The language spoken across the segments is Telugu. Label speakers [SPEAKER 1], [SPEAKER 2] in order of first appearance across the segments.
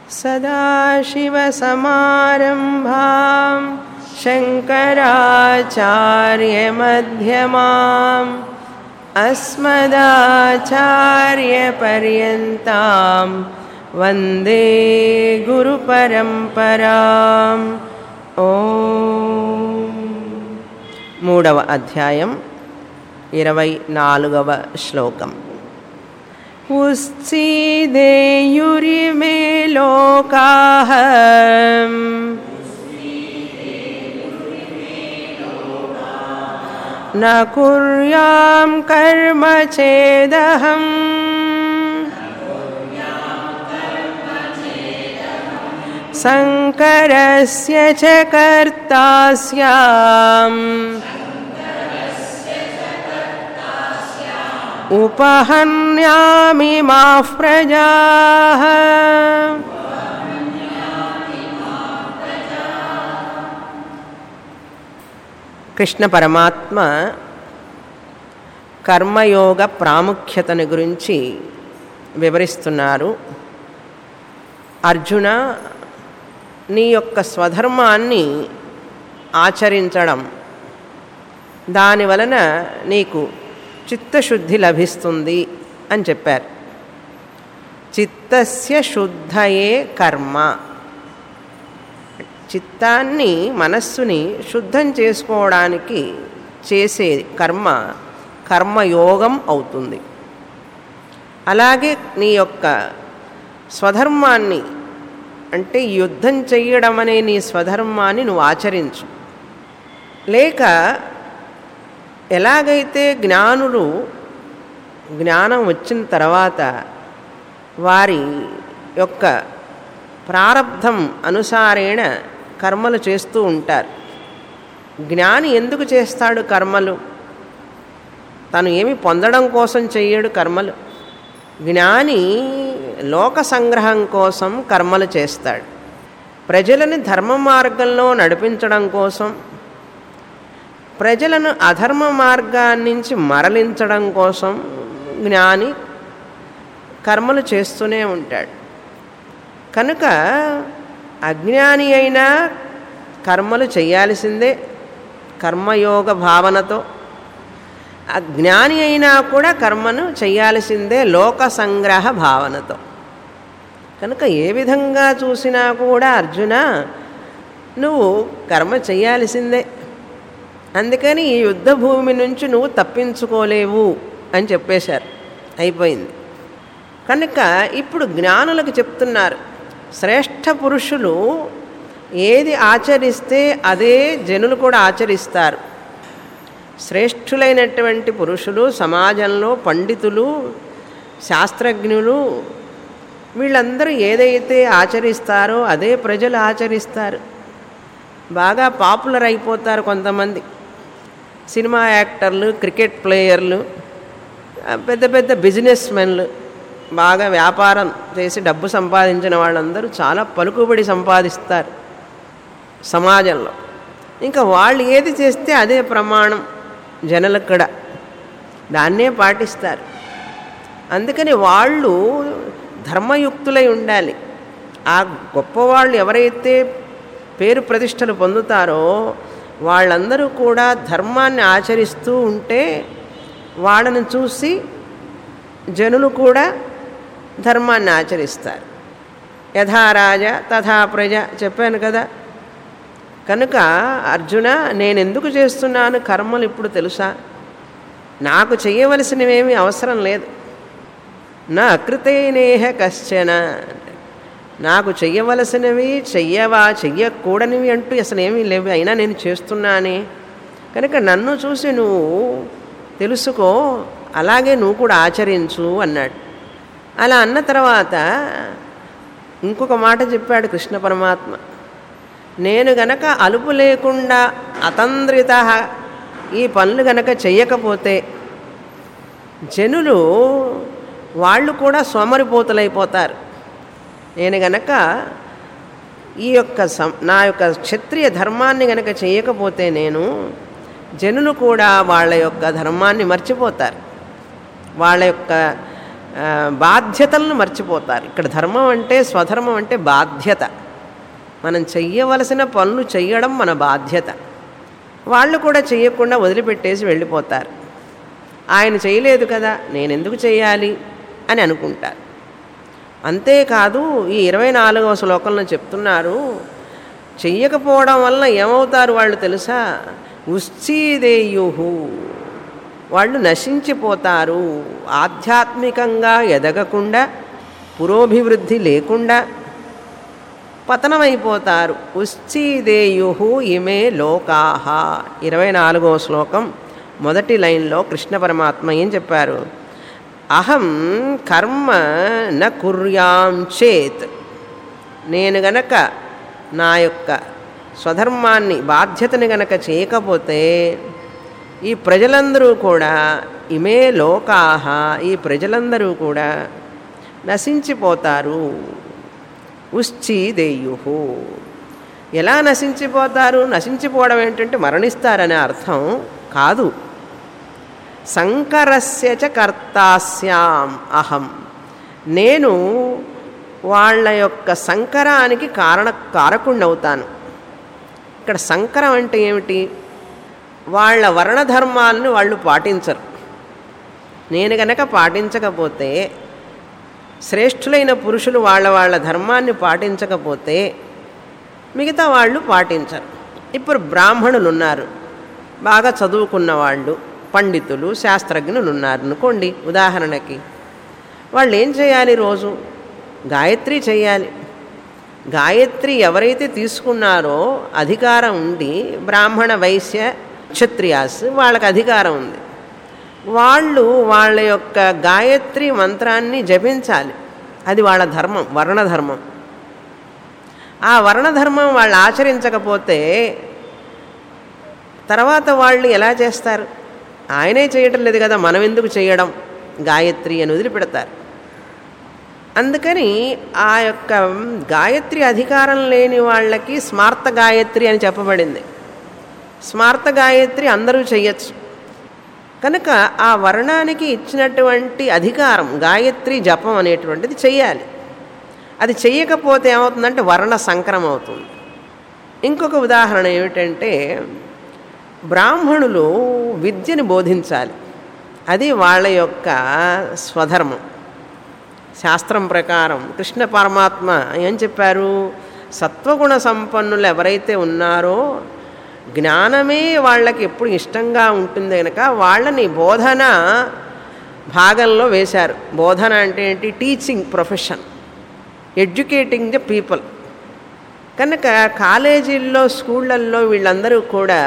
[SPEAKER 1] सदाशिवसमारम्भां शङ्कराचार्यमध्यमाम् अस्मदाचार्यपर्यन्तां वन्दे గురుపరంపరాం ఓం మూడవ అధ్యాయం ఇరవై నాలుగవ శ్లోకం ఉత్సీదేయురిమే లోకాః न कुर्यां कर्म चेदहम् शङ्करस्य च कर्ता स्याम् उपहन्यामि माः प्रजाः కృష్ణ పరమాత్మ కర్మయోగ ప్రాముఖ్యతను గురించి వివరిస్తున్నారు అర్జున నీ యొక్క స్వధర్మాన్ని ఆచరించడం దాని వలన నీకు చిత్తశుద్ధి లభిస్తుంది అని చెప్పారు చిత్తస్య శుద్ధయే కర్మ చిత్తాన్ని మనస్సుని శుద్ధం చేసుకోవడానికి చేసే కర్మ కర్మయోగం అవుతుంది అలాగే నీ యొక్క స్వధర్మాన్ని అంటే యుద్ధం చెయ్యడం అనే నీ స్వధర్మాన్ని నువ్వు ఆచరించు లేక ఎలాగైతే జ్ఞానులు జ్ఞానం వచ్చిన తర్వాత వారి యొక్క ప్రారంధం అనుసారేణ కర్మలు చేస్తూ ఉంటారు జ్ఞాని ఎందుకు చేస్తాడు కర్మలు తను ఏమి పొందడం కోసం చెయ్యడు కర్మలు జ్ఞాని లోక సంగ్రహం కోసం కర్మలు చేస్తాడు ప్రజలని ధర్మ మార్గంలో నడిపించడం కోసం ప్రజలను అధర్మ మార్గాన్నించి మరలించడం కోసం జ్ఞాని కర్మలు చేస్తూనే ఉంటాడు కనుక అజ్ఞాని అయినా కర్మలు చేయాల్సిందే కర్మయోగ భావనతో అజ్ఞాని అయినా కూడా కర్మను చేయాల్సిందే లోక సంగ్రహ భావనతో కనుక ఏ విధంగా చూసినా కూడా అర్జున నువ్వు కర్మ చేయాల్సిందే అందుకని ఈ యుద్ధ భూమి నుంచి నువ్వు తప్పించుకోలేవు అని చెప్పేశారు అయిపోయింది కనుక ఇప్పుడు జ్ఞానులకు చెప్తున్నారు శ్రేష్ఠ పురుషులు ఏది ఆచరిస్తే అదే జనులు కూడా ఆచరిస్తారు శ్రేష్ఠులైనటువంటి పురుషులు సమాజంలో పండితులు శాస్త్రజ్ఞులు వీళ్ళందరూ ఏదైతే ఆచరిస్తారో అదే ప్రజలు ఆచరిస్తారు బాగా పాపులర్ అయిపోతారు కొంతమంది సినిమా యాక్టర్లు క్రికెట్ ప్లేయర్లు పెద్ద పెద్ద బిజినెస్ మెన్లు బాగా వ్యాపారం చేసి డబ్బు సంపాదించిన వాళ్ళందరూ చాలా పలుకుబడి సంపాదిస్తారు సమాజంలో ఇంకా వాళ్ళు ఏది చేస్తే అదే ప్రమాణం జనులకు కూడా దాన్నే పాటిస్తారు అందుకని వాళ్ళు ధర్మయుక్తులై ఉండాలి ఆ గొప్పవాళ్ళు ఎవరైతే పేరు ప్రతిష్టలు పొందుతారో వాళ్ళందరూ కూడా ధర్మాన్ని ఆచరిస్తూ ఉంటే వాళ్ళని చూసి జనులు కూడా ధర్మాన్ని ఆచరిస్తారు యథారాజ తథా ప్రజ చెప్పాను కదా కనుక అర్జున నేను ఎందుకు చేస్తున్నాను కర్మలు ఇప్పుడు తెలుసా నాకు చేయవలసినవేమీ అవసరం లేదు నా అకృతేనేహ కశ్చన నాకు చెయ్యవలసినవి చెయ్యవా చెయ్యకూడనివి అంటూ అసలు ఏమీ లేవు అయినా నేను చేస్తున్నానే కనుక నన్ను చూసి నువ్వు తెలుసుకో అలాగే నువ్వు కూడా ఆచరించు అన్నాడు అలా అన్న తర్వాత ఇంకొక మాట చెప్పాడు కృష్ణ పరమాత్మ నేను గనక అలుపు లేకుండా అతంద్రిత ఈ పనులు గనక చెయ్యకపోతే జనులు వాళ్ళు కూడా సోమరిపోతులైపోతారు నేను గనక ఈ యొక్క సం నా యొక్క క్షత్రియ ధర్మాన్ని గనక చేయకపోతే నేను జనులు కూడా వాళ్ళ యొక్క ధర్మాన్ని మర్చిపోతారు వాళ్ళ యొక్క ఆ, బాధ్యతలను మర్చిపోతారు ఇక్కడ ధర్మం అంటే స్వధర్మం అంటే బాధ్యత మనం చెయ్యవలసిన పనులు చెయ్యడం మన బాధ్యత వాళ్ళు కూడా చెయ్యకుండా వదిలిపెట్టేసి వెళ్ళిపోతారు ఆయన చేయలేదు కదా నేను ఎందుకు చేయాలి అని అనుకుంటారు అంతేకాదు ఈ ఇరవై నాలుగవ శ్లోకంలో చెప్తున్నారు చెయ్యకపోవడం వలన ఏమవుతారు వాళ్ళు తెలుసా ఉశ్చీదేయుహు వాళ్ళు నశించిపోతారు ఆధ్యాత్మికంగా ఎదగకుండా పురోభివృద్ధి లేకుండా పతనమైపోతారు ఉశ్చీదేయు ఇమే లోకాహ ఇరవై నాలుగో శ్లోకం మొదటి లైన్లో కృష్ణ పరమాత్మ ఏం చెప్పారు అహం కర్మ న కుర్యాం చేత్ నేను గనక నా యొక్క స్వధర్మాన్ని బాధ్యతని గనక చేయకపోతే ఈ ప్రజలందరూ కూడా ఇమే లోకాహ ఈ ప్రజలందరూ కూడా నశించిపోతారు ఉశ్చీదేయు ఎలా నశించిపోతారు నశించిపోవడం ఏంటంటే మరణిస్తారనే అర్థం కాదు సంకరస్య చ కర్తాస్యాం అహం నేను వాళ్ళ యొక్క సంకరానికి కారణ కారకుండవుతాను ఇక్కడ సంకరం అంటే ఏమిటి వాళ్ళ వర్ణధర్మాలను వాళ్ళు పాటించరు నేను గనక పాటించకపోతే శ్రేష్ఠులైన పురుషులు వాళ్ళ వాళ్ళ ధర్మాన్ని పాటించకపోతే మిగతా వాళ్ళు పాటించరు ఇప్పుడు బ్రాహ్మణులు ఉన్నారు బాగా చదువుకున్న వాళ్ళు పండితులు శాస్త్రజ్ఞులు ఉన్నారు అనుకోండి ఉదాహరణకి వాళ్ళు ఏం చేయాలి రోజు గాయత్రి చేయాలి గాయత్రి ఎవరైతే తీసుకున్నారో అధికారం ఉండి బ్రాహ్మణ వైశ్య క్షత్రియాస్ వాళ్ళకి అధికారం ఉంది వాళ్ళు వాళ్ళ యొక్క గాయత్రి మంత్రాన్ని జపించాలి అది వాళ్ళ ధర్మం వర్ణధర్మం ఆ వర్ణధర్మం వాళ్ళు ఆచరించకపోతే తర్వాత వాళ్ళు ఎలా చేస్తారు ఆయనే చేయటం లేదు కదా మనం ఎందుకు చేయడం గాయత్రి అని వదిలిపెడతారు అందుకని ఆ యొక్క గాయత్రి అధికారం లేని వాళ్ళకి స్మార్త గాయత్రి అని చెప్పబడింది స్మార్త గాయత్రి అందరూ చెయ్యొచ్చు కనుక ఆ వర్ణానికి ఇచ్చినటువంటి అధికారం గాయత్రి జపం అనేటువంటిది చెయ్యాలి అది చెయ్యకపోతే ఏమవుతుందంటే వర్ణ సంక్రమం అవుతుంది ఇంకొక ఉదాహరణ ఏమిటంటే బ్రాహ్మణులు విద్యను బోధించాలి అది వాళ్ళ యొక్క స్వధర్మం శాస్త్రం ప్రకారం కృష్ణ పరమాత్మ ఏం చెప్పారు సత్వగుణ సంపన్నులు ఎవరైతే ఉన్నారో జ్ఞానమే వాళ్ళకి ఎప్పుడు ఇష్టంగా ఉంటుంది కనుక వాళ్ళని బోధన భాగంలో వేశారు బోధన అంటే ఏంటి teaching profession educating the people కనుక కాలేజీల్లో స్కూళ్ళల్లో వీళ్ళందరూ కూడా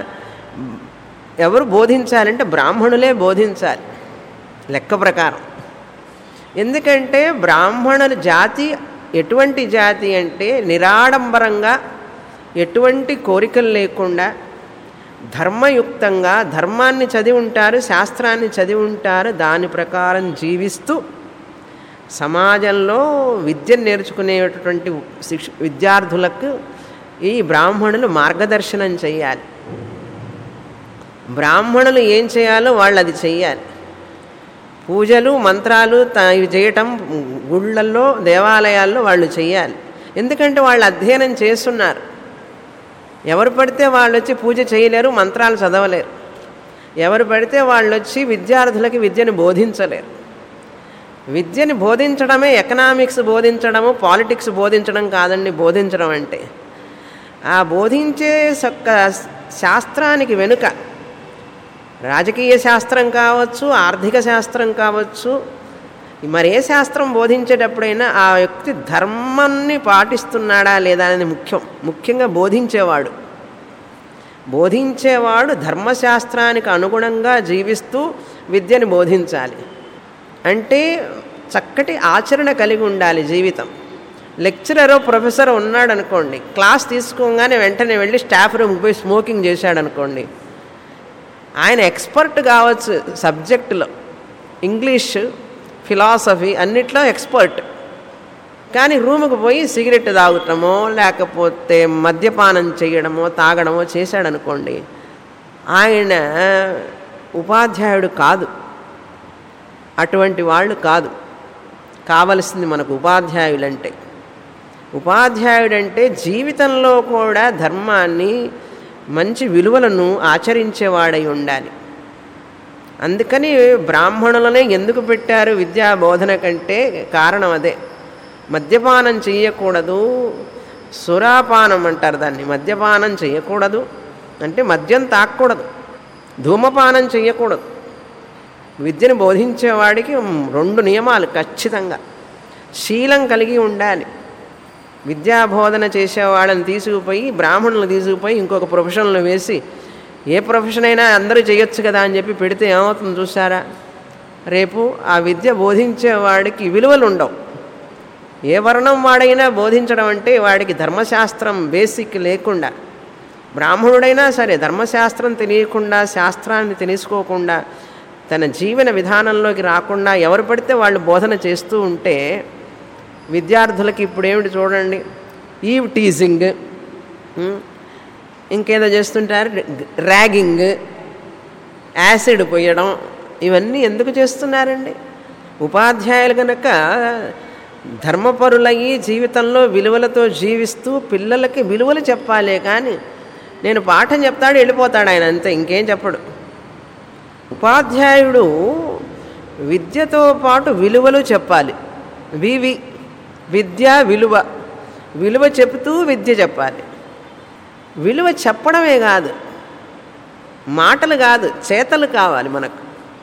[SPEAKER 1] ఎవరు బోధించాలంటే బ్రాహ్మణులే బోధించాలి లెక్క ప్రకారం ఎందుకంటే బ్రాహ్మణుల జాతి ఎటువంటి జాతి అంటే నిరాడంబరంగా ఎటువంటి కోరికలు లేకుండా ధర్మయుక్తంగా ధర్మాన్ని చదివి ఉంటారు శాస్త్రాన్ని చదివి ఉంటారు దాని ప్రకారం జీవిస్తూ సమాజంలో విద్యను నేర్చుకునేటటువంటి శిక్ష విద్యార్థులకు ఈ బ్రాహ్మణులు మార్గదర్శనం చేయాలి బ్రాహ్మణులు ఏం చేయాలో వాళ్ళు అది చెయ్యాలి పూజలు మంత్రాలు త- ఇవి చేయటం గుళ్ళల్లో దేవాలయాల్లో వాళ్ళు చెయ్యాలి ఎందుకంటే వాళ్ళు అధ్యయనం చేస్తున్నారు ఎవరు పడితే వాళ్ళు వచ్చి పూజ చేయలేరు మంత్రాలు చదవలేరు ఎవరు పడితే వాళ్ళు వచ్చి విద్యార్థులకి విద్యను బోధించలేరు విద్యని బోధించడమే ఎకనామిక్స్ బోధించడము పాలిటిక్స్ బోధించడం కాదండి బోధించడం అంటే ఆ బోధించే సొక్క శాస్త్రానికి వెనుక రాజకీయ శాస్త్రం కావచ్చు ఆర్థిక శాస్త్రం కావచ్చు మరే శాస్త్రం బోధించేటప్పుడైనా ఆ వ్యక్తి ధర్మాన్ని పాటిస్తున్నాడా లేదా అనేది ముఖ్యం ముఖ్యంగా బోధించేవాడు బోధించేవాడు ధర్మశాస్త్రానికి అనుగుణంగా జీవిస్తూ విద్యను బోధించాలి అంటే చక్కటి ఆచరణ కలిగి ఉండాలి జీవితం లెక్చరరో ప్రొఫెసర్ ఉన్నాడు అనుకోండి క్లాస్ తీసుకోగానే వెంటనే వెళ్ళి స్టాఫ్ రూమ్కి పోయి స్మోకింగ్ చేశాడు అనుకోండి ఆయన ఎక్స్పర్ట్ కావచ్చు సబ్జెక్టులో ఇంగ్లీష్ ఫిలాసఫీ అన్నిట్లో ఎక్స్పర్ట్ కానీ రూముకు పోయి సిగరెట్ తాగటమో లేకపోతే మద్యపానం చేయడమో తాగడమో చేశాడనుకోండి ఆయన ఉపాధ్యాయుడు కాదు అటువంటి వాళ్ళు కాదు కావలసింది మనకు ఉపాధ్యాయులంటే ఉపాధ్యాయుడంటే జీవితంలో కూడా ధర్మాన్ని మంచి విలువలను ఆచరించేవాడై ఉండాలి అందుకని బ్రాహ్మణులనే ఎందుకు పెట్టారు విద్యా బోధన కంటే కారణం అదే మద్యపానం చేయకూడదు సురాపానం అంటారు దాన్ని మద్యపానం చేయకూడదు అంటే మద్యం తాకూడదు ధూమపానం చేయకూడదు విద్యను బోధించేవాడికి రెండు నియమాలు ఖచ్చితంగా శీలం కలిగి ఉండాలి విద్యాబోధన చేసేవాళ్ళని తీసుకుపోయి బ్రాహ్మణులు తీసుకుపోయి ఇంకొక ప్రొఫెషన్లో వేసి ఏ ప్రొఫెషన్ అయినా అందరూ చేయొచ్చు కదా అని చెప్పి పెడితే ఏమవుతుంది చూసారా రేపు ఆ విద్య బోధించేవాడికి విలువలు ఉండవు ఏ వర్ణం వాడైనా బోధించడం అంటే వాడికి ధర్మశాస్త్రం బేసిక్ లేకుండా బ్రాహ్మణుడైనా సరే ధర్మశాస్త్రం తెలియకుండా శాస్త్రాన్ని తెలుసుకోకుండా తన జీవన విధానంలోకి రాకుండా ఎవరు పడితే వాళ్ళు బోధన చేస్తూ ఉంటే విద్యార్థులకి ఇప్పుడు ఏమిటి చూడండి ఈవ్ టీజింగ్ ఉం, ఇంకేదో చేస్తుంటారు ర్యాగింగ్ యాసిడ్ పోయడం ఇవన్నీ ఎందుకు చేస్తున్నారండి ఉపాధ్యాయులు కనుక ధర్మపరులయ్యి జీవితంలో విలువలతో జీవిస్తూ పిల్లలకి విలువలు చెప్పాలే కానీ నేను పాఠం చెప్తాడు వెళ్ళిపోతాడు ఆయన అంతే ఇంకేం చెప్పడు ఉపాధ్యాయుడు విద్యతో పాటు విలువలు చెప్పాలి వివి విద్య విలువ విలువ చెబుతూ విద్య చెప్పాలి విలువ చెప్పడమే కాదు మాటలు కాదు చేతలు కావాలి మనకు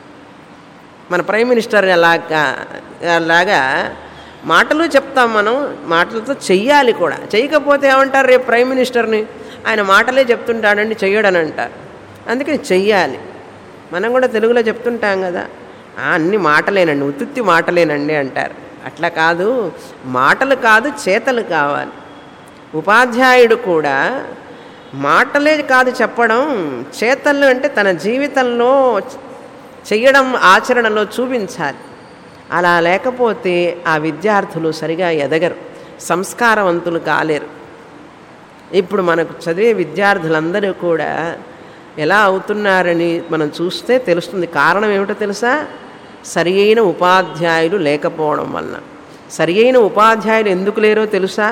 [SPEAKER 1] మన ప్రైమ్ మినిస్టర్ అలాగా అలాగా మాటలు చెప్తాం మనం మాటలతో చెయ్యాలి కూడా చేయకపోతే ఏమంటారు రేపు ప్రైమ్ మినిస్టర్ని ఆయన మాటలే చెప్తుంటాడండి చెయ్యడని అంటారు అందుకని చెయ్యాలి మనం కూడా తెలుగులో చెప్తుంటాం కదా "ఆ, అన్ని మాటలేనండి ఉత్తుత్తి మాటలేనండి అంటారు అట్లా కాదు మాటలు కాదు చేతలు కావాలి ఉపాధ్యాయుడు కూడా మాటలే కాదు చెప్పడం చేతలు అంటే తన జీవితంలో చెయ్యడం ఆచరణలో చూపించాలి అలా లేకపోతే ఆ విద్యార్థులు సరిగా ఎదగరు సంస్కారవంతులు కాలేరు ఇప్పుడు మనకు చదివే విద్యార్థులందరూ కూడా ఎలా అవుతున్నారని మనం చూస్తే తెలుస్తుంది కారణం ఏమిటో తెలుసా సరి అయిన ఉపాధ్యాయులు లేకపోవడం వలన సరి అయిన ఉపాధ్యాయులు ఎందుకు లేరో తెలుసా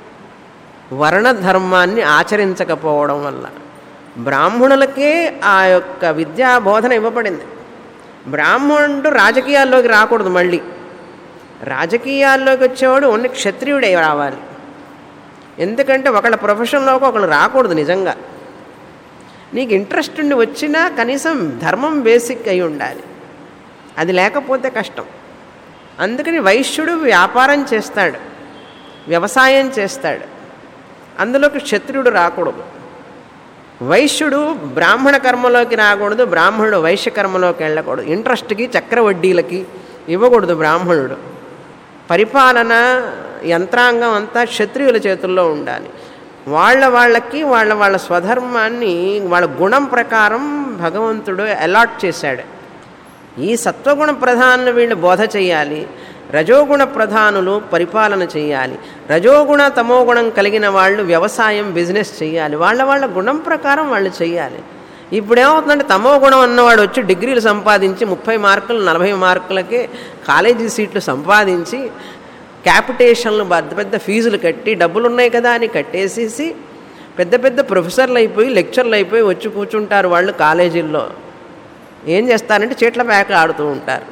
[SPEAKER 1] వర్ణ ధర్మాన్ని ఆచరించకపోవడం వల్ల బ్రాహ్మణులకే ఆ యొక్క విద్యా బోధన ఇవ్వబడింది బ్రాహ్మణుడు రాజకీయాల్లోకి రాకూడదు మళ్ళీ రాజకీయాల్లోకి వచ్చేవాడు ఓన్లీ క్షత్రియుడే రావాలి ఎందుకంటే ఒకళ్ళ ప్రొఫెషన్లోకి ఒకళ్ళు రాకూడదు నిజంగా నీకు ఇంట్రెస్ట్ ఉండి వచ్చినా కనీసం ధర్మం బేసిక్ అయి ఉండాలి అది లేకపోతే కష్టం అందుకని వైశ్యుడు వ్యాపారం చేస్తాడు వ్యవసాయం చేస్తాడు అందులోకి క్షత్రియుడు రాకూడదు వైశ్యుడు బ్రాహ్మణ కర్మలోకి రాకూడదు బ్రాహ్మణుడు వైశ్య కర్మలోకి వెళ్ళకూడదు ఇంట్రెస్ట్కి చక్రవడ్డీలకి ఇవ్వకూడదు బ్రాహ్మణుడు పరిపాలన యంత్రాంగం అంతా క్షత్రియుల చేతుల్లో ఉండాలి వాళ్ళ వాళ్ళకి వాళ్ళ వాళ్ళ స్వధర్మాన్ని వాళ్ళ గుణం ప్రకారం భగవంతుడు అలాట్ చేశాడు ఈ సత్వగుణ ప్రధానులు వీళ్ళు బోధ చేయాలి రజోగుణ ప్రధానులు పరిపాలన చేయాలి రజోగుణ తమోగుణం కలిగిన వాళ్ళు వ్యవసాయం బిజినెస్ చేయాలి వాళ్ళ వాళ్ళ గుణం ప్రకారం వాళ్ళు చేయాలి ఇప్పుడు ఏమవుతుందంటే తమో గుణం అన్నవాడు వచ్చి డిగ్రీలు సంపాదించి ముప్పై మార్కులు నలభై మార్కులకే కాలేజీ సీట్లు సంపాదించి క్యాపిటేషన్లు పెద్ద పెద్ద ఫీజులు కట్టి డబ్బులు ఉన్నాయి కదా అని కట్టేసేసి పెద్ద పెద్ద ప్రొఫెసర్లు అయిపోయి లెక్చర్లు అయిపోయి వచ్చి కూర్చుంటారు వాళ్ళు కాలేజీల్లో ఏం చేస్తారంటే చీట్ల ప్యాక ఆడుతూ ఉంటారు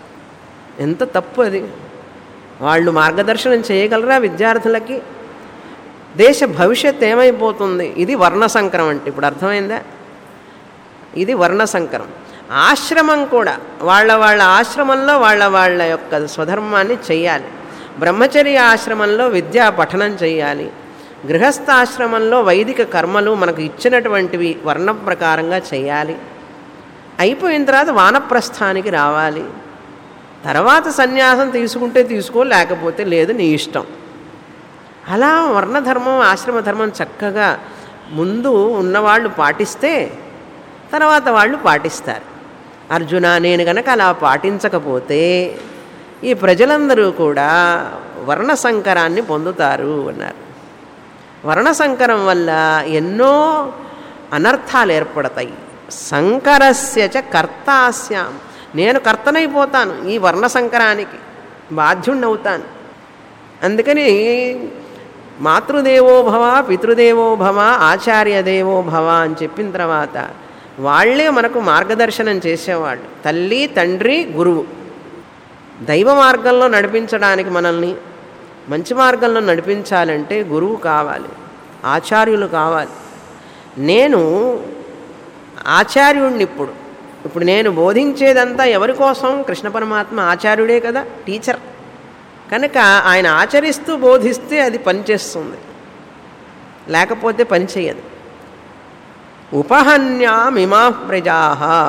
[SPEAKER 1] ఎంత తప్పు అది వాళ్ళు మార్గదర్శనం చేయగలరా విద్యార్థులకి దేశ భవిష్యత్ ఏమైపోతుంది ఇది వర్ణ సంకరం అంటే ఇప్పుడు అర్థమైందా ఇది వర్ణ సంకరం ఆశ్రమం కూడా వాళ్ళ వాళ్ళ ఆశ్రమంలో వాళ్ళ వాళ్ళ యొక్క స్వధర్మాన్ని చెయ్యాలి బ్రహ్మచర్య ఆశ్రమంలో విద్యా పఠనం చేయాలి గృహస్థాశ్రమంలో వైదిక కర్మలు మనకు ఇచ్చినటువంటివి వర్ణ ప్రకారంగా చేయాలి అయిపోయిన తర్వాత వానప్రస్థానికి రావాలి తర్వాత సన్యాసం తీసుకుంటే తీసుకో లేకపోతే లేదు నీ ఇష్టం అలా వర్ణధర్మం ఆశ్రమ ధర్మం చక్కగా ముందు ఉన్నవాళ్ళు పాటిస్తే తర్వాత వాళ్ళు పాటిస్తారు అర్జున నేను గనక అలా పాటించకపోతే ఈ ప్రజలందరూ కూడా వర్ణ సంకరాన్ని పొందుతారు అన్నారు వర్ణ సంకరం వల్ల ఎన్నో అనర్థాలు ఏర్పడతాయి సంకరస్య చ కర్తాస్యాం నేను కర్తనైపోతాను ఈ వర్ణ సంకరానికి బాధ్యుణ్ణి అవుతాను అందుకని మాతృదేవో భవ పితృదేవో భవ ఆచార్య దేవో భవ అని చెప్పిన తర్వాత వాళ్ళే మనకు మార్గదర్శనం చేసేవాళ్ళు తల్లి తండ్రి గురువు దైవ మార్గంలో నడిపించడానికి మనల్ని మంచి మార్గంలో నడిపించాలంటే గురువు కావాలి ఆచార్యులు కావాలి నేను ఆచార్యుడిని ఇప్పుడు ఇప్పుడు నేను బోధించేదంతా ఎవరి కోసం కృష్ణ పరమాత్మ ఆచార్యుడే కదా టీచర్ కనుక ఆయన ఆచరిస్తూ బోధిస్తే అది పనిచేస్తుంది లేకపోతే పని చేయదు ఉపహన్యామిమా ప్రజా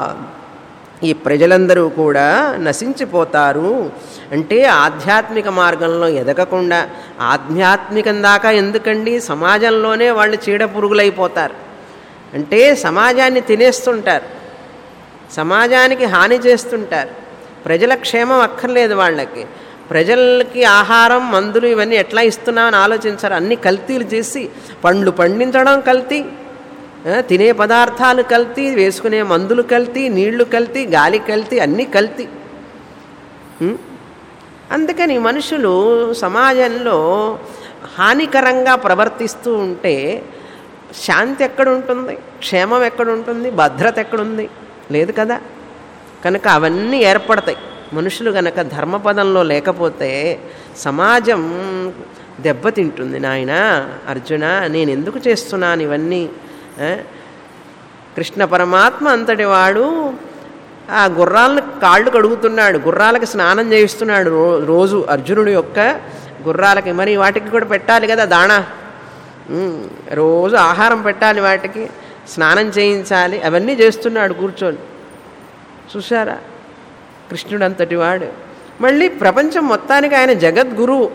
[SPEAKER 1] ఈ ప్రజలందరూ కూడా నశించిపోతారు అంటే ఆధ్యాత్మిక మార్గంలో ఎదగకుండా ఆధ్యాత్మికం దాకా ఎందుకండి సమాజంలోనే వాళ్ళు చీడ పురుగులైపోతారు అంటే సమాజాన్ని తినేస్తుంటారు సమాజానికి హాని చేస్తుంటారు ప్రజల క్షేమం అక్కర్లేదు వాళ్ళకి ప్రజలకి ఆహారం మందులు ఇవన్నీ ఎట్లా ఇస్తున్నామని ఆలోచించారు అన్ని కల్తీలు చేసి పండ్లు పండించడం కల్తీ ఆ, తినే పదార్థాలు కల్తీ వేసుకునే మందులు కల్తీ నీళ్లు కల్తీ గాలి కల్తీ అన్నీ కల్తీ ఉం? అందుకని మనుషులు సమాజంలో హానికరంగా ప్రవర్తిస్తూ ఉంటే శాంతి ఎక్కడుంటుంది క్షేమం ఎక్కడుంటుంది భద్రత ఎక్కడుంది లేదు కదా కనుక అవన్నీ ఏర్పడతాయి మనుషులు కనుక ధర్మపదంలో లేకపోతే సమాజం దెబ్బతింటుంది నాయన అర్జున నేను ఎందుకు చేస్తున్నాను ఇవన్నీ ఆ? కృష్ణ పరమాత్మ అంతటి వాడు ఆ గుర్రాలను కాళ్ళు కడుగుతున్నాడు గుర్రాలకి స్నానం చేయిస్తున్నాడు రో రోజు అర్జునుడి యొక్క గుర్రాలకి మరి వాటికి కూడా పెట్టాలి కదా దాణా ఉమ్, రోజు ఆహారం పెట్టాలి వాటికి స్నానం చేయించాలి అవన్నీ చేస్తున్నాడు కూర్చొని చూసారా కృష్ణుడు అంతటి వాడు మళ్ళీ ప్రపంచం మొత్తానికి ఆయన జగద్గురువు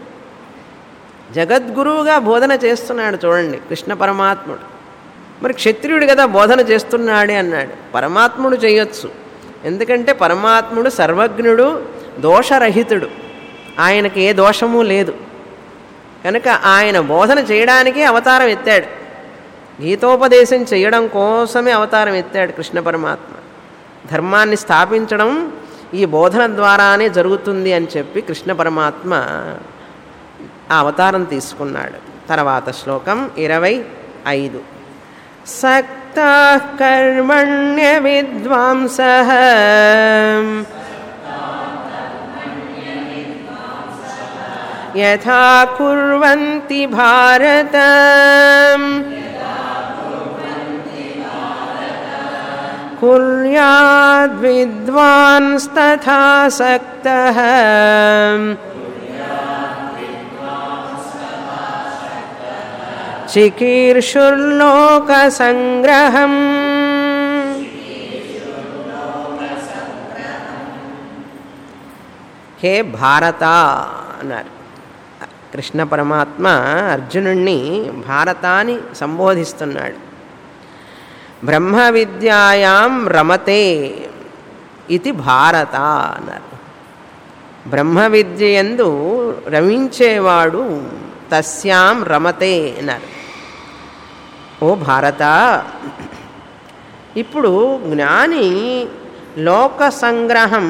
[SPEAKER 1] జగద్గురువుగా బోధన చేస్తున్నాడు చూడండి కృష్ణ పరమాత్ముడు మరి క్షత్రియుడు కదా బోధన చేస్తున్నాడే అన్నాడు పరమాత్ముడు చేయొచ్చు ఎందుకంటే పరమాత్ముడు సర్వజ్ఞుడు దోషరహితుడు ఆయనకి ఏ దోషము లేదు కనుక ఆయన బోధన చేయడానికే అవతారం ఎత్తాడు గీతోపదేశం చేయడం కోసమే అవతారం ఎత్తాడు కృష్ణ పరమాత్మ ధర్మాన్ని స్థాపించడం ఈ బోధన ద్వారానే జరుగుతుంది అని చెప్పి కృష్ణ పరమాత్మ ఆ అవతారం తీసుకున్నాడు తర్వాత శ్లోకం ఇరవై ఐదు సక్త కర్మణ్య విద్వాంస యథా కుర్వంతి భారత కుర్యాద్విద్వాంస్తథా సక్తః చికీర్షుర్లోకసంగ్రహం హే భారత అన్నారు కృష్ణ పరమాత్మ అర్జునుణ్ణి భారతాన్ని సంబోధిస్తున్నాడు బ్రహ్మ విద్యాయాం రమతే ఇది భారత అన్నారు బ్రహ్మ విద్యయందు రమించేవాడు తస్యాం రమతే అన్నారు ఓ భారత ఇప్పుడు జ్ఞాని లోక సంగ్రహం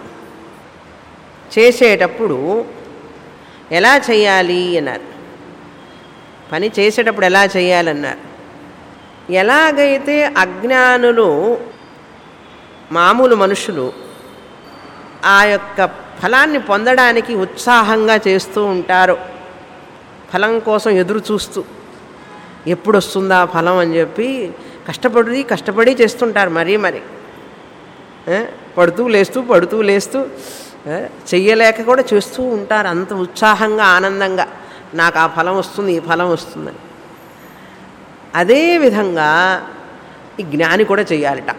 [SPEAKER 1] చేసేటప్పుడు ఎలా చేయాలి అన్నారు పని చేసేటప్పుడు ఎలా చేయాలన్నారు ఎలాగైతే అజ్ఞానులు మామూలు మనుషులు ఆ యొక్క ఫలాన్ని పొందడానికి ఉత్సాహంగా చేస్తూ ఉంటారు ఫలం కోసం ఎదురు చూస్తూ ఎప్పుడు వస్తుందా ఫలం అని చెప్పి కష్టపడి కష్టపడి చేస్తుంటారు మరీ మరి ఏ? పడుతూ లేస్తూ పడుతూ లేస్తూ ఏ? చెయ్యలేక కూడా చేస్తూ ఉంటారు అంత ఉత్సాహంగా ఆనందంగా నాకు ఆ ఫలం వస్తుంది ఈ ఫలం వస్తుందని అదేవిధంగా ఈ జ్ఞాని కూడా చెయ్యాలిట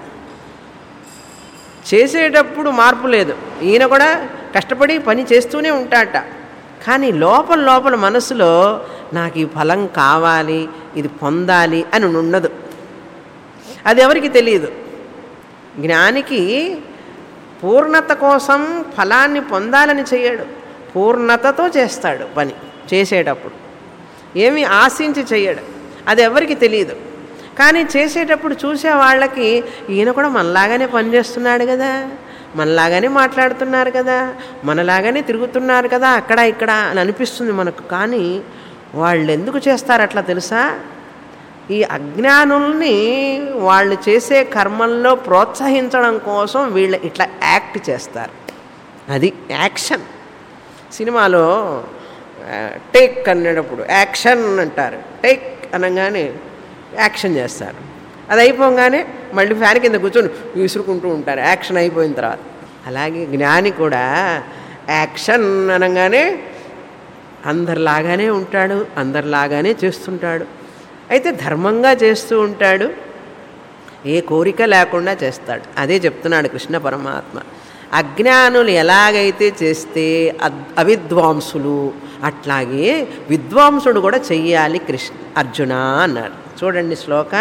[SPEAKER 1] చేసేటప్పుడు మార్పు లేదు ఈయన కూడా కష్టపడి పని చేస్తూనే ఉంటాడట కానీ లోపల లోపల మనసులో నాకు ఈ ఫలం కావాలి ఇది పొందాలి అని ఉండదు అది ఎవరికి తెలియదు జ్ఞానికి పూర్ణత కోసం ఫలాన్ని పొందాలని చేయడు పూర్ణతతో చేస్తాడు పని చేసేటప్పుడు ఏమి ఆశించి చేయడు అది ఎవరికి తెలియదు కానీ చేసేటప్పుడు చూసే వాళ్ళకి ఈయన కూడా మనలాగానే పనిచేస్తున్నాడు కదా మనలాగానే మాట్లాడుతున్నారు కదా మనలాగానే తిరుగుతున్నారు కదా అక్కడ ఇక్కడ అని అనిపిస్తుంది మనకు కానీ వాళ్ళు ఎందుకు చేస్తారు అట్లా తెలుసా ఈ అజ్ఞానుల్ని వాళ్ళు చేసే కర్మల్లో ప్రోత్సహించడం కోసం వీళ్ళు ఇట్లా యాక్ట్ చేస్తారు అది యాక్షన్ సినిమాలో ఆ, టేక్ అనేటప్పుడు యాక్షన్ అంటారు టేక్ అనగానే యాక్షన్ చేస్తారు అది అయిపోగానే మళ్ళీ ఫ్యాన్ కింద కూర్చొని విసురుకుంటూ ఉంటారు యాక్షన్ అయిపోయిన తర్వాత అలాగే జ్ఞాని కూడా యాక్షన్ అనగానే అందరిలాగానే ఉంటాడు అందరిలాగానే చేస్తుంటాడు అయితే ధర్మంగా చేస్తూ ఉంటాడు ఏ కోరిక లేకుండా చేస్తాడు అదే చెప్తున్నాడు కృష్ణ పరమాత్మ అజ్ఞానులు ఎలాగైతే చేస్తే అద్- అవిద్వాంసులు అట్లాగే విద్వాంసుడు కూడా చెయ్యాలి కృష్ణ అర్జున అన్నాడు చూడండి శ్లోక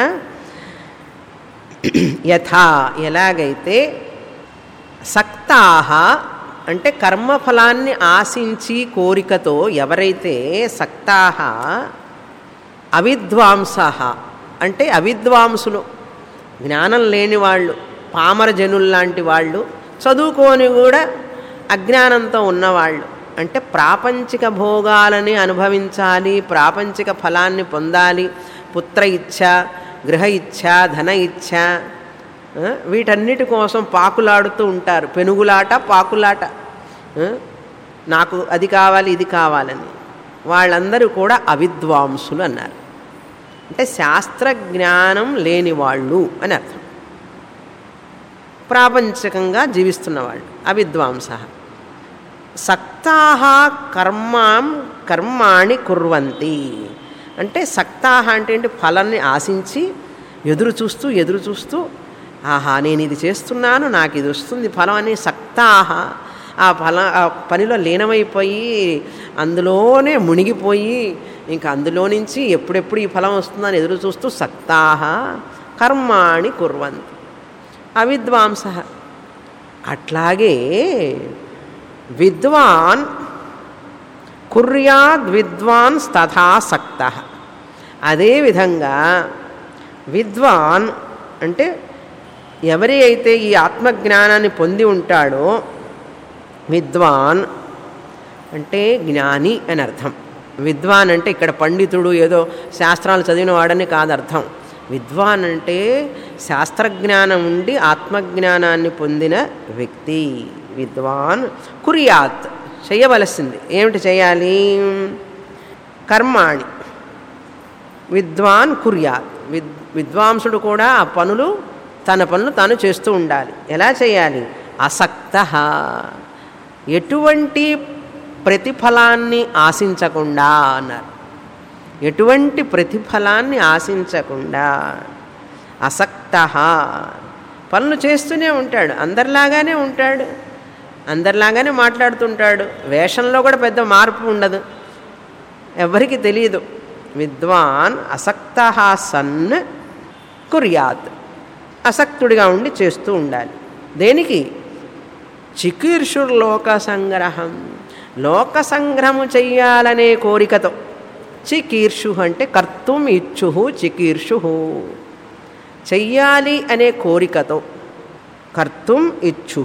[SPEAKER 1] యథా ఎలాగైతే సక్తాహ అంటే కర్మఫలాన్ని ఆశించి కోరికతో ఎవరైతే సక్తాహ అవిద్వాంస అంటే అవిద్వాంసులు జ్ఞానం లేని వాళ్ళు పామర జనుల్లాంటి వాళ్ళు చదువుకొని కూడా అజ్ఞానంతో ఉన్నవాళ్ళు అంటే ప్రాపంచిక భోగాలని అనుభవించాలి ప్రాపంచిక ఫలాన్ని పొందాలి పుత్ర ఇచ్ఛ గృహ ఇచ్ఛ ధన ఇచ్ఛ ఆ, వీటన్నిటి కోసం పాకులాడుతూ ఉంటారు పెనుగులాట పాకులాట ఆ, నాకు అది కావాలి ఇది కావాలని వాళ్ళందరూ కూడా అవిద్వాంసులు అన్నారు అంటే శాస్త్ర జ్ఞానం లేని వాళ్ళు అని అర్థం ప్రాపంచికంగా జీవిస్తున్న వాళ్ళు అవిద్వాంస సక్తాహ కర్మాం కర్మాణి కుర్వంతి అంటే సక్తాహ అంటే ఏంటి ఫలాన్ని ఆశించి ఎదురు చూస్తూ ఎదురు చూస్తూ ఆహా నేను ఇది చేస్తున్నాను నాకు ఇది వస్తుంది ఫలం అని సక్తాహ ఆ ఫల ఆ పనిలో లీనమైపోయి అందులోనే మునిగిపోయి ఇంకా అందులో నుంచి ఎప్పుడెప్పుడు ఈ ఫలం వస్తుందని ఎదురు చూస్తూ సక్తాహ కర్మాణి కుర్వంతి అవిద్వాంస అట్లాగే విద్వాన్ కుర్యాద్ విద్వాన్ తథా సక్త అదేవిధంగా విద్వాన్ అంటే ఎవరి అయితే ఈ ఆత్మజ్ఞానాన్ని పొంది ఉంటాడో విద్వాన్ అంటే జ్ఞాని అని అర్థం విద్వాన్ అంటే ఇక్కడ పండితుడు ఏదో శాస్త్రాలు చదివిన వాడని కాదు అర్థం విద్వాన్ అంటే శాస్త్రజ్ఞానం ఉండి ఆత్మజ్ఞానాన్ని పొందిన వ్యక్తి విద్వాన్ కురియాత్ చేయవలసింది ఏమిటి చేయాలి కర్మాణి విద్వాన్ కుర్యాత్ విద్ విద్వాంసుడు కూడా ఆ పనులు తన పనులు తాను చేస్తూ ఉండాలి ఎలా చేయాలి అసక్త ఎటువంటి ప్రతిఫలాన్ని ఆశించకుండా అన్నారు ఎటువంటి ప్రతిఫలాన్ని ఆశించకుండా అసక్త పనులు చేస్తూనే ఉంటాడు అందరిలాగానే ఉంటాడు అందరిలాగానే మాట్లాడుతుంటాడు వేషంలో కూడా పెద్ద మార్పు ఉండదు ఎవరికి తెలియదు విద్వాన్ అసక్త సన్ కుర్యాత్ అసక్తుడిగా ఉండి చేస్తూ ఉండాలి దేనికి చికీర్షుర్ లోక సంగ్రహం లోక సంగ్రహము చెయ్యాలనే కోరికతో చికీర్షు అంటే కర్తుం ఇచ్చు చికీర్షు చెయ్యాలి అనే కోరికతో కర్తుం ఇచ్చు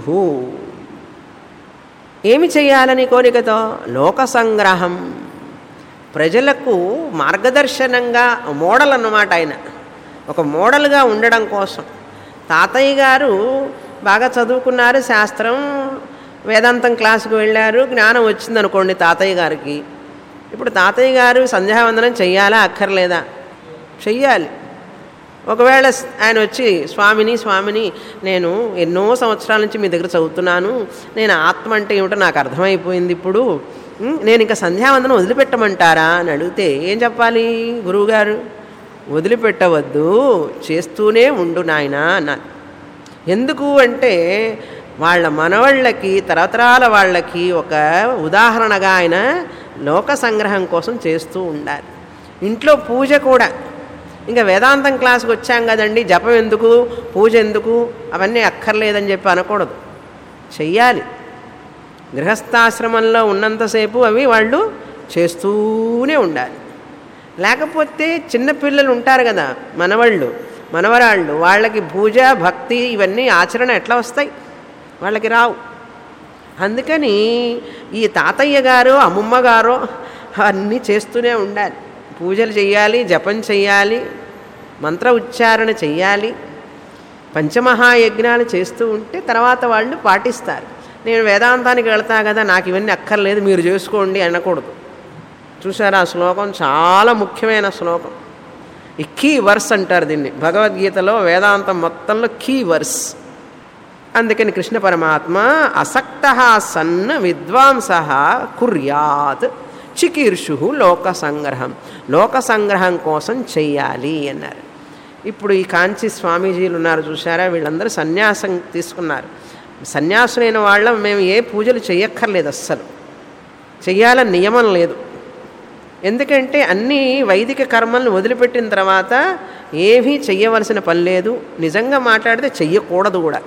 [SPEAKER 1] ఏమి చెయ్యాలని కోరికతో లోక సంగ్రహం ప్రజలకు మార్గదర్శనంగా మోడల్ అన్నమాట ఆయన ఒక మోడల్గా ఉండడం కోసం తాతయ్య గారు బాగా చదువుకున్నారు శాస్త్రం వేదాంతం క్లాసుకు వెళ్ళారు జ్ఞానం వచ్చిందనుకోండి తాతయ్య గారికి ఇప్పుడు తాతయ్య గారు సంధ్యావందనం చెయ్యాలా అక్కర్లేదా చెయ్యాలి ఒకవేళ స్- ఆయన వచ్చి స్వామిని స్వామిని నేను ఎన్నో సంవత్సరాల నుంచి మీ దగ్గర చదువుతున్నాను నేను ఆత్మ అంటే ఏమిటో నాకు అర్థమైపోయింది ఇప్పుడు ఉమ్, నేను ఇంకా సంధ్యావందనం వదిలిపెట్టమంటారా అని అడిగితే ఏం చెప్పాలి గురువుగారు వదిలిపెట్టవద్దు చేస్తూనే ఉండు నాయనా అన్నారు ఎందుకు అంటే వాళ్ళ మనవాళ్ళకి తరతరాల వాళ్ళకి ఒక ఉదాహరణగా ఆయన లోక సంగ్రహం కోసం చేస్తూ ఉండాలి ఇంట్లో పూజ కూడా ఇంకా వేదాంతం క్లాస్కి వచ్చాం కదండి జపం ఎందుకు పూజ ఎందుకు అవన్నీ అక్కర్లేదని చెప్పి అనకూడదు చెయ్యాలి గృహస్థాశ్రమంలో ఉన్నంతసేపు అవి వాళ్ళు చేస్తూనే ఉండాలి లేకపోతే చిన్నపిల్లలు ఉంటారు కదా మనవాళ్ళు మనవరాళ్ళు వాళ్ళకి పూజ భక్తి ఇవన్నీ ఆచరణ ఎట్లా వస్తాయి వాళ్ళకి రావు అందుకని ఈ తాతయ్య గారు అమ్మమ్మ గారు అన్నీ చేస్తూనే ఉండాలి పూజలు చేయాలి జపం చెయ్యాలి మంత్ర ఉచ్చారణ చెయ్యాలి పంచమహాయజ్ఞాలు చేస్తూ ఉంటే తర్వాత వాళ్ళు పాటిస్తారు నేను వేదాంతానికి వెళ్తా కదా నాకు ఇవన్నీ అక్కర్లేదు మీరు చేసుకోండి అనకూడదు చూసారా ఆ శ్లోకం చాలా ముఖ్యమైన శ్లోకం ఈ కీ వర్స్ అంటారు దీన్ని భగవద్గీతలో వేదాంతం మొత్తంలో కీ వర్స్ అందుకని కృష్ణ పరమాత్మ అసక్త సన్న విద్వాంస కుర్యాత్ చికీర్షు లోక సంగ్రహం లోక సంగ్రహం కోసం చెయ్యాలి అన్నారు ఇప్పుడు ఈ కాంచి స్వామీజీలు ఉన్నారు చూసారా వీళ్ళందరూ సన్యాసం తీసుకున్నారు సన్యాసులైన వాళ్ళ మేము ఏ పూజలు చెయ్యక్కర్లేదు అస్సలు చెయ్యాలని నియమం లేదు ఎందుకంటే అన్ని వైదిక కర్మలను వదిలిపెట్టిన తర్వాత ఏమీ చెయ్యవలసిన పని లేదు నిజంగా మాట్లాడితే చెయ్యకూడదు కూడా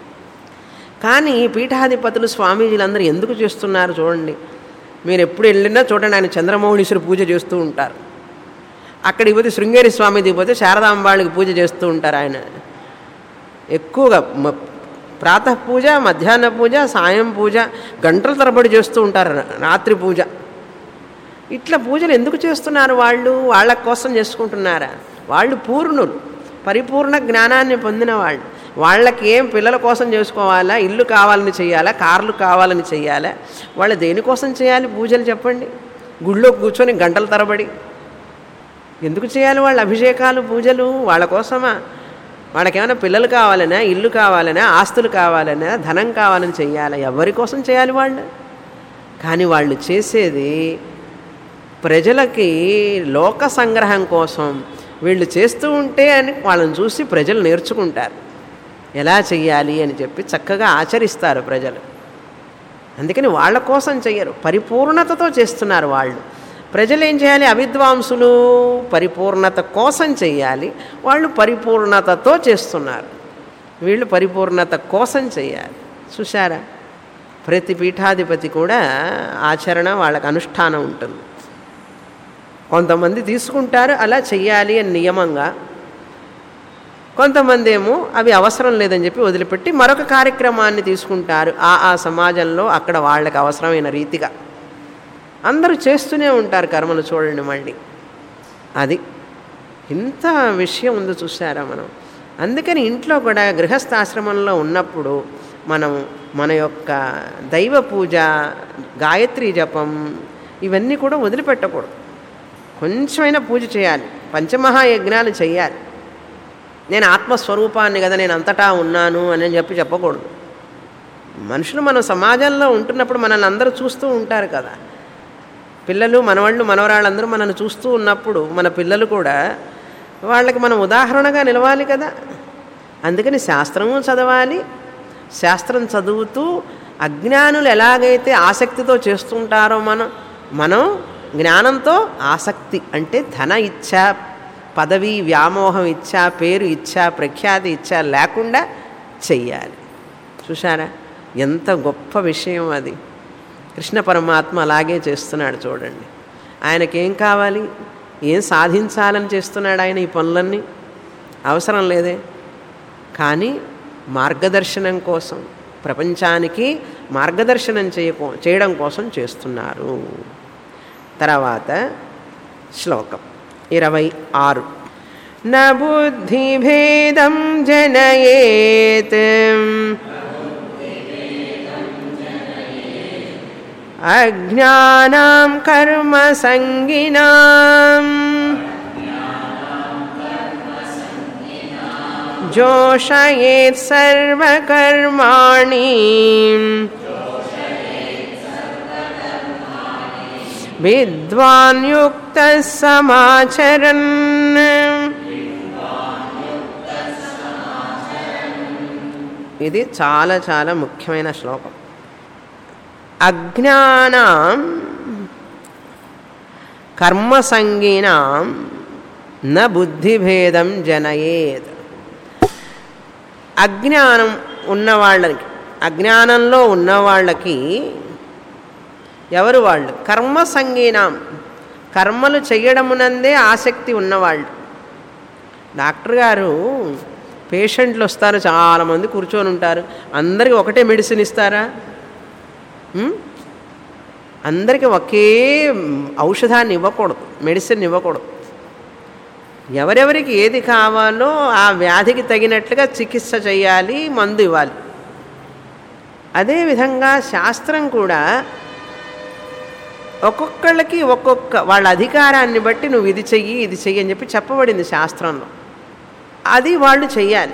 [SPEAKER 1] కానీ పీఠాధిపతులు స్వామీజీలందరూ ఎందుకు చేస్తున్నారు చూడండి మీరు ఎప్పుడు వెళ్ళినా చూడండి ఆయన చంద్రమౌళీశ్వరి పూజ చేస్తూ ఉంటారు అక్కడికి పోతే శృంగేరి స్వామిది పోతే శారదాంబాళ్ళకి పూజ చేస్తూ ఉంటారు ఆయన ఎక్కువగా మ- ప్రాతః పూజ మధ్యాహ్న పూజ సాయం పూజ గంటల తరబడి చేస్తూ ఉంటారు రాత్రి పూజ ఇట్లా పూజలు ఎందుకు చేస్తున్నారు వాళ్ళు వాళ్ళ కోసం చేసుకుంటున్నారా వాళ్ళు పూర్ణులు పరిపూర్ణ జ్ఞానాన్ని పొందిన వాళ్ళు వాళ్ళకి ఏం పిల్లల కోసం చేసుకోవాలా ఇల్లు కావాలని చేయాలా కార్లు కావాలని చేయాలా వాళ్ళు దేనికోసం చేయాలి పూజలు చెప్పండి గుళ్ళో కూర్చొని గంటల తరబడి ఎందుకు చేయాలి వాళ్ళ అభిషేకాలు పూజలు వాళ్ళ కోసమా వాళ్ళకేమైనా పిల్లలు కావాలనా ఇల్లు కావాలనా ఆస్తులు కావాలనా ధనం కావాలని చెయ్యాలా ఎవరి కోసం చేయాలి వాళ్ళు కానీ వాళ్ళు చేసేది ప్రజలకి లోక సంగ్రహం కోసం వీళ్ళు చేస్తూ ఉంటే అని వాళ్ళని చూసి ప్రజలు నేర్చుకుంటారు ఎలా చెయ్యాలి అని చెప్పి చక్కగా ఆచరిస్తారు ప్రజలు అందుకని వాళ్ళ కోసం చెయ్యరు పరిపూర్ణతతో చేస్తున్నారు వాళ్ళు ప్రజలు ఏం చేయాలి అవిద్వాంసులు పరిపూర్ణత కోసం చెయ్యాలి వాళ్ళు పరిపూర్ణతతో చేస్తున్నారు వీళ్ళు పరిపూర్ణత కోసం చెయ్యాలి చూశారా ప్రతి పీఠాధిపతి కూడా ఆచరణ వాళ్ళకి అనుష్ఠానం ఉంటుంది కొంతమంది తీసుకుంటారు అలా చెయ్యాలి అని నియమంగా కొంతమంది ఏమో అవి అవసరం లేదని చెప్పి వదిలిపెట్టి మరొక కార్యక్రమాన్ని తీసుకుంటారు ఆ ఆ సమాజంలో అక్కడ వాళ్ళకి అవసరమైన రీతిగా అందరూ చేస్తూనే ఉంటారు కర్మలు చూడండి మళ్ళీ అది ఇంత విషయం ఉందో చూసారా మనం అందుకని ఇంట్లో కూడా గృహస్థాశ్రమంలో ఉన్నప్పుడు మనం మన యొక్క దైవ పూజ గాయత్రి జపం ఇవన్నీ కూడా వదిలిపెట్టకూడదు కొంచెమైనా పూజ చేయాలి పంచమహాయజ్ఞాలు చేయాలి నేను ఆత్మస్వరూపాన్ని కదా నేను అంతటా ఉన్నాను అని చెప్పి చెప్పకూడదు మనుషులు మనం సమాజంలో ఉంటున్నప్పుడు మనల్ని అందరూ చూస్తూ ఉంటారు కదా పిల్లలు మనవాళ్ళు మనవరాళ్ళందరూ మనల్ని చూస్తూ ఉన్నప్పుడు మన పిల్లలు కూడా వాళ్ళకి మనం ఉదాహరణగా నిలవాలి కదా అందుకని శాస్త్రము చదవాలి శాస్త్రం చదువుతూ అజ్ఞానులు ఎలాగైతే ఆసక్తితో చేస్తుంటారో మనం మనం జ్ఞానంతో ఆసక్తి అంటే ధన ఇచ్చా పదవి వ్యామోహం ఇచ్చా పేరు ఇచ్చా ప్రఖ్యాతి ఇచ్చా లేకుండా చెయ్యాలి చూసారా ఎంత గొప్ప విషయం అది కృష్ణ పరమాత్మ అలాగే చేస్తున్నాడు చూడండి ఆయనకేం కావాలి ఏం సాధించాలని చేస్తున్నాడు ఆయన ఈ పనులన్నీ అవసరం లేదే కానీ మార్గదర్శనం కోసం ప్రపంచానికి మార్గదర్శనం చేయకో చేయడం కోసం చేస్తున్నారు తర్వాత శ్లోకం ఇరవై ఆరు న బుద్ధిభేదం జనయేత్ అజ్ఞానాం కర్మ సంగినాం జోషయేత్ సర్వకర్మాణి విద్వాన్ యుక్త సమాచరన్ ఇది చాలా చాలా ముఖ్యమైన శ్లోకం అజ్ఞానాం కర్మసంగీనాం న బుద్ధిభేదం జనయేత్ అజ్ఞానం ఉన్నవాళ్ళకి అజ్ఞానంలో ఉన్నవాళ్ళకి ఎవరు వాళ్ళు కర్మ సంగీనాం కర్మలు చెయ్యడమునందే ఆసక్తి ఉన్నవాళ్ళు డాక్టర్ గారు పేషెంట్లు వస్తారు చాలామంది కూర్చొని ఉంటారు అందరికీ ఒకటే మెడిసిన్ ఇస్తారా ఉం? అందరికీ ఒకే ఔషధాన్ని ఇవ్వకూడదు మెడిసిన్ ఇవ్వకూడదు ఎవరెవరికి ఏది కావాలో ఆ వ్యాధికి తగినట్లుగా చికిత్స చేయాలి మందు ఇవ్వాలి అదేవిధంగా శాస్త్రం కూడా ఒక్కొక్కళ్ళకి ఒక్కొక్క వాళ్ళ అధికారాన్ని బట్టి నువ్వు ఇది చెయ్యి ఇది చెయ్యి అని చెప్పి చెప్పబడింది శాస్త్రంలో అది వాళ్ళు చెయ్యాలి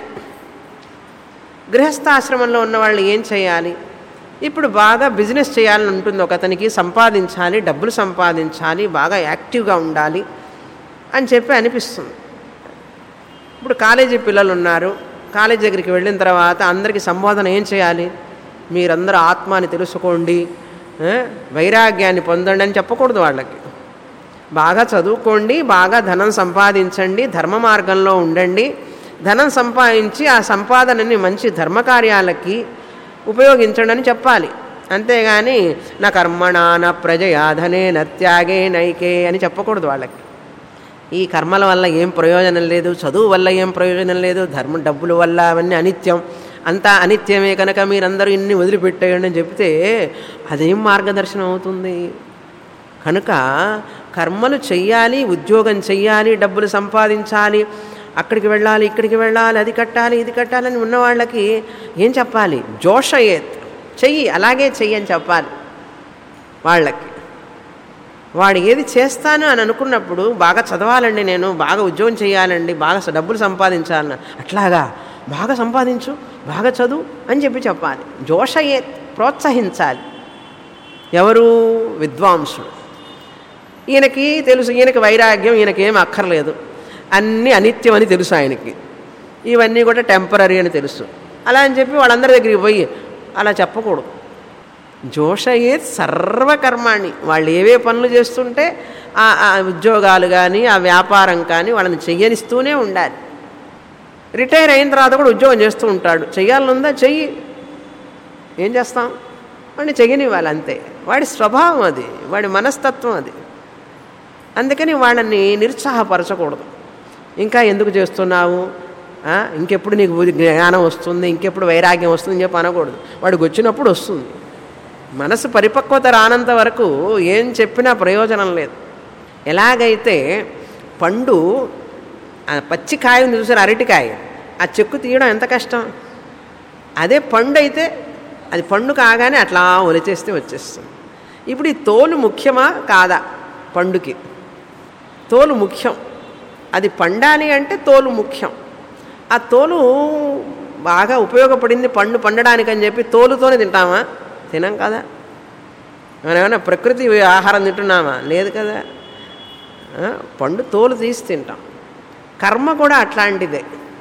[SPEAKER 1] గృహస్థాశ్రమంలో ఉన్న వాళ్ళు ఏం చేయాలి ఇప్పుడు బాగా బిజినెస్ చేయాలని ఉంటుంది ఒక అతనికి సంపాదించాలి డబ్బులు సంపాదించాలి బాగా యాక్టివ్గా ఉండాలి అని చెప్పి అనిపిస్తుంది ఇప్పుడు కాలేజీ పిల్లలు ఉన్నారు కాలేజీ దగ్గరికి వెళ్ళిన తర్వాత అందరికీ సంబోధన ఏం చేయాలి మీరందరూ ఆత్మాని తెలుసుకోండి ఆ, వైరాగ్యాన్ని పొందండి అని చెప్పకూడదు వాళ్ళకి బాగా చదువుకోండి బాగా ధనం సంపాదించండి ధర్మ మార్గంలో ఉండండి ధనం సంపాదించి ఆ సంపాదనని మంచి ధర్మకార్యాలకి ఉపయోగించండి అని చెప్పాలి అంతేగాని నా కర్మణా నా ప్రజయాధనే నత్యాగే నైకే అని చెప్పకూడదు వాళ్ళకి ఈ కర్మల వల్ల ఏం ప్రయోజనం లేదు చదువు వల్ల ఏం ప్రయోజనం లేదు ధర్మ డబ్బుల వల్ల అవన్నీ అనిత్యం అంతా అనిత్యమే కనుక మీరందరూ ఇన్ని వదిలిపెట్టేయండి అని చెప్తే అదేం మార్గదర్శనం అవుతుంది కనుక కర్మలు చెయ్యాలి ఉద్యోగం చెయ్యాలి డబ్బులు సంపాదించాలి అక్కడికి వెళ్ళాలి ఇక్కడికి వెళ్ళాలి అది కట్టాలి ఇది కట్టాలని ఉన్న వాళ్ళకి ఏం చెప్పాలి జోషయేత్ చెయ్యి అలాగే చెయ్యి అని చెప్పాలి వాళ్ళకి వాడు ఏది చేస్తాను అని అనుకున్నప్పుడు బాగా చదవాలండి నేను బాగా ఉద్యోగం చేయాలండి బాగా స- డబ్బులు సంపాదించాలని అట్లాగా బాగా సంపాదించు బాగా చదువు అని చెప్పి చెప్పాలి జోషయే ప్రోత్సహించాలి ఎవరు విద్వాంసుడు ఈయనకి తెలుసు ఈయనకి వైరాగ్యం ఈయనకేం అక్కర్లేదు అన్నీ అనిత్యం అని తెలుసు ఆయనకి ఇవన్నీ కూడా టెంపరీ అని తెలుసు అలా అని చెప్పి వాళ్ళందరి దగ్గరికి పోయి అలా చెప్పకూడదు జోషయే సర్వకర్మాణి వాళ్ళు ఏవే పనులు చేస్తుంటే ఆ ఆ ఉద్యోగాలు కానీ ఆ వ్యాపారం కానీ వాళ్ళని చెయ్యనిస్తూనే ఉండాలి రిటైర్ అయిన తర్వాత కూడా ఉద్యోగం చేస్తూ ఉంటాడు చెయ్యాలనుందా చెయ్యి ఏం చేస్తాం వాడిని చెయ్యనివ్వాలి అంతే వాడి స్వభావం అది వాడి మనస్తత్వం అది అందుకని వాళ్ళని నిరుత్సాహపరచకూడదు ఇంకా ఎందుకు చేస్తున్నావు ఆ, ఇంకెప్పుడు నీకు బుద్ధి- జ్ఞానం వస్తుంది ఇంకెప్పుడు వైరాగ్యం వస్తుంది అని చెప్పి అనకూడదు వాడికి వచ్చినప్పుడు వస్తుంది మనసు పరిపక్వత రానంత వరకు ఏం చెప్పినా ప్రయోజనం లేదు ఎలాగైతే పండు ఆ పచ్చి కాయ ఉంది చూసారు అరటికాయ ఆ చెక్కు తీయడం ఎంత కష్టం అదే పండు అయితే అది పండు కాగానే అట్లా ఒలిచేస్తే వచ్చేస్తుంది ఇప్పుడు ఈ తోలు ముఖ్యమా కాదా పండుకి తోలు ముఖ్యం అది పండాలి అంటే తోలు ముఖ్యం ఆ తోలు బాగా ఉపయోగపడింది పండు పండడానికి అని చెప్పి తోలుతోనే తింటామా తినం కదా మనం ఏమైనా ప్రకృతి ఆహారం తింటున్నామా లేదు కదా ఆ, పండు తోలు తీసి తింటాం కర్మ కూడా అట్లాంటిదే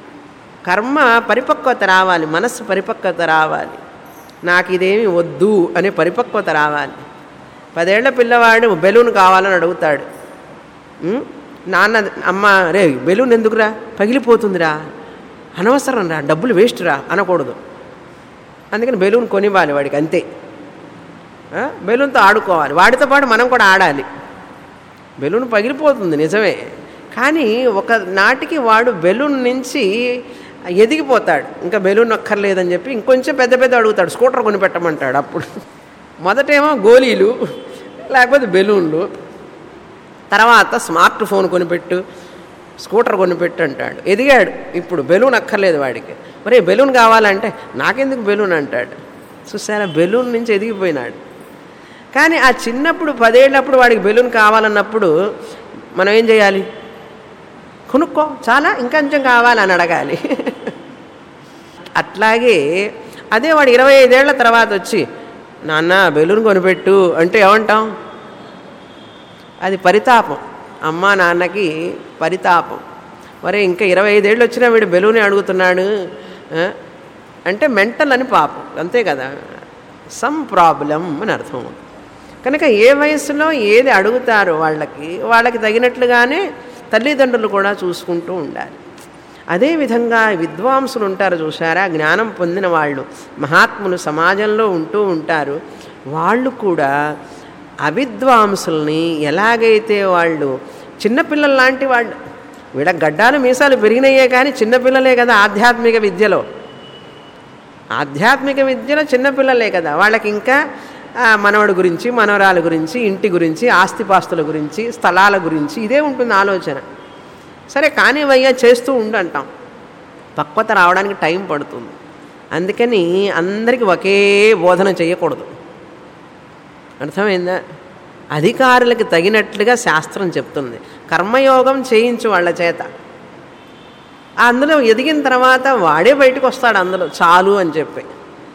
[SPEAKER 1] కర్మ పరిపక్వత రావాలి మనస్సు పరిపక్వత రావాలి నాకు ఇదేమి వద్దు అనే పరిపక్వత రావాలి పదేళ్ల పిల్లవాడు బెలూన్ కావాలని అడుగుతాడు ఉం? నాన్న అమ్మ రే బెలూన్ ఎందుకురా పగిలిపోతుందిరా అనవసరం రా డబ్బులు వేస్ట్ రా అనకూడదు అందుకని బెలూన్ కొనివ్వాలి వాడికి అంతే ఆ? బెలూన్తో ఆడుకోవాలి వాడితో పాటు మనం కూడా ఆడాలి బెలూన్ పగిలిపోతుంది నిజమే కానీ ఒక నాటికి వాడు బెలూన్ నుంచి ఎదిగిపోతాడు ఇంకా బెలూన్ అక్కర్లేదని చెప్పి ఇంకొంచెం పెద్ద పెద్ద అడుగుతాడు స్కూటర్ కొని పెట్టమంటాడు అప్పుడు మొదటేమో గోళీలు లేకపోతే బెలూన్లు తర్వాత స్మార్ట్ ఫోన్ కొనిపెట్టు స్కూటర్ కొనిపెట్టు అంటాడు ఎదిగాడు ఇప్పుడు బెలూన్ అక్కర్లేదు వాడికి మరి బెలూన్ కావాలంటే నాకెందుకు బెలూన్ అంటాడు చూసారా బెలూన్ నుంచి ఎదిగిపోయినాడు కానీ ఆ చిన్నప్పుడు పదేళ్ళప్పుడు వాడికి బెలూన్ కావాలన్నప్పుడు మనం ఏం చేయాలి కొనుక్కో చాలా ఇంకొంచెం కావాలని అడగాలి అట్లాగే అదే వాడు ఇరవై ఐదేళ్ల తర్వాత వచ్చి నాన్న బెలూన్ కొనిపెట్టు అంటే ఏమంటాం అది పరితాపం అమ్మ నాన్నకి పరితాపం మరి ఇంకా ఇరవై ఐదేళ్ళు వచ్చినా వీడు బెలూనే అడుగుతున్నాడు ఆ? అంటే మెంటల్ అని పాపం అంతే కదా సమ్ ప్రాబ్లం అని అర్థం కనుక ఏ వయసులో ఏది అడుగుతారో వాళ్ళకి వాళ్ళకి తగినట్లుగానే తల్లిదండ్రులు కూడా చూసుకుంటూ ఉండాలి అదేవిధంగా విద్వాంసులు ఉంటారు చూసారా జ్ఞానం పొందిన వాళ్ళు మహాత్ములు సమాజంలో ఉంటూ ఉంటారు వాళ్ళు కూడా అవిద్వాంసుల్ని ఎలాగైతే వాళ్ళు చిన్నపిల్లల లాంటి వాళ్ళు వీళ్ళ గడ్డాలు మీసాలు పెరిగినాయే కానీ చిన్నపిల్లలే కదా ఆధ్యాత్మిక విద్యలో ఆధ్యాత్మిక విద్యలో చిన్నపిల్లలే కదా వాళ్ళకి ఇంకా ఆ, మనవడి గురించి మనవరాల గురించి ఇంటి గురించి ఆస్తిపాస్తుల గురించి స్థలాల గురించి ఇదే ఉంటుంది ఆలోచన సరే కానివయ్యా చేస్తూ ఉండు అంటాం పక్వత రావడానికి టైం పడుతుంది అందుకని అందరికీ ఒకే బోధన చేయకూడదు అర్థమైందా అధికారులకు తగినట్లుగా శాస్త్రం చెప్తుంది కర్మయోగం చేయించు వాళ్ళ చేత అందులో ఎదిగిన తర్వాత వాడే బయటకు వస్తాడు అందులో చాలు అని చెప్పి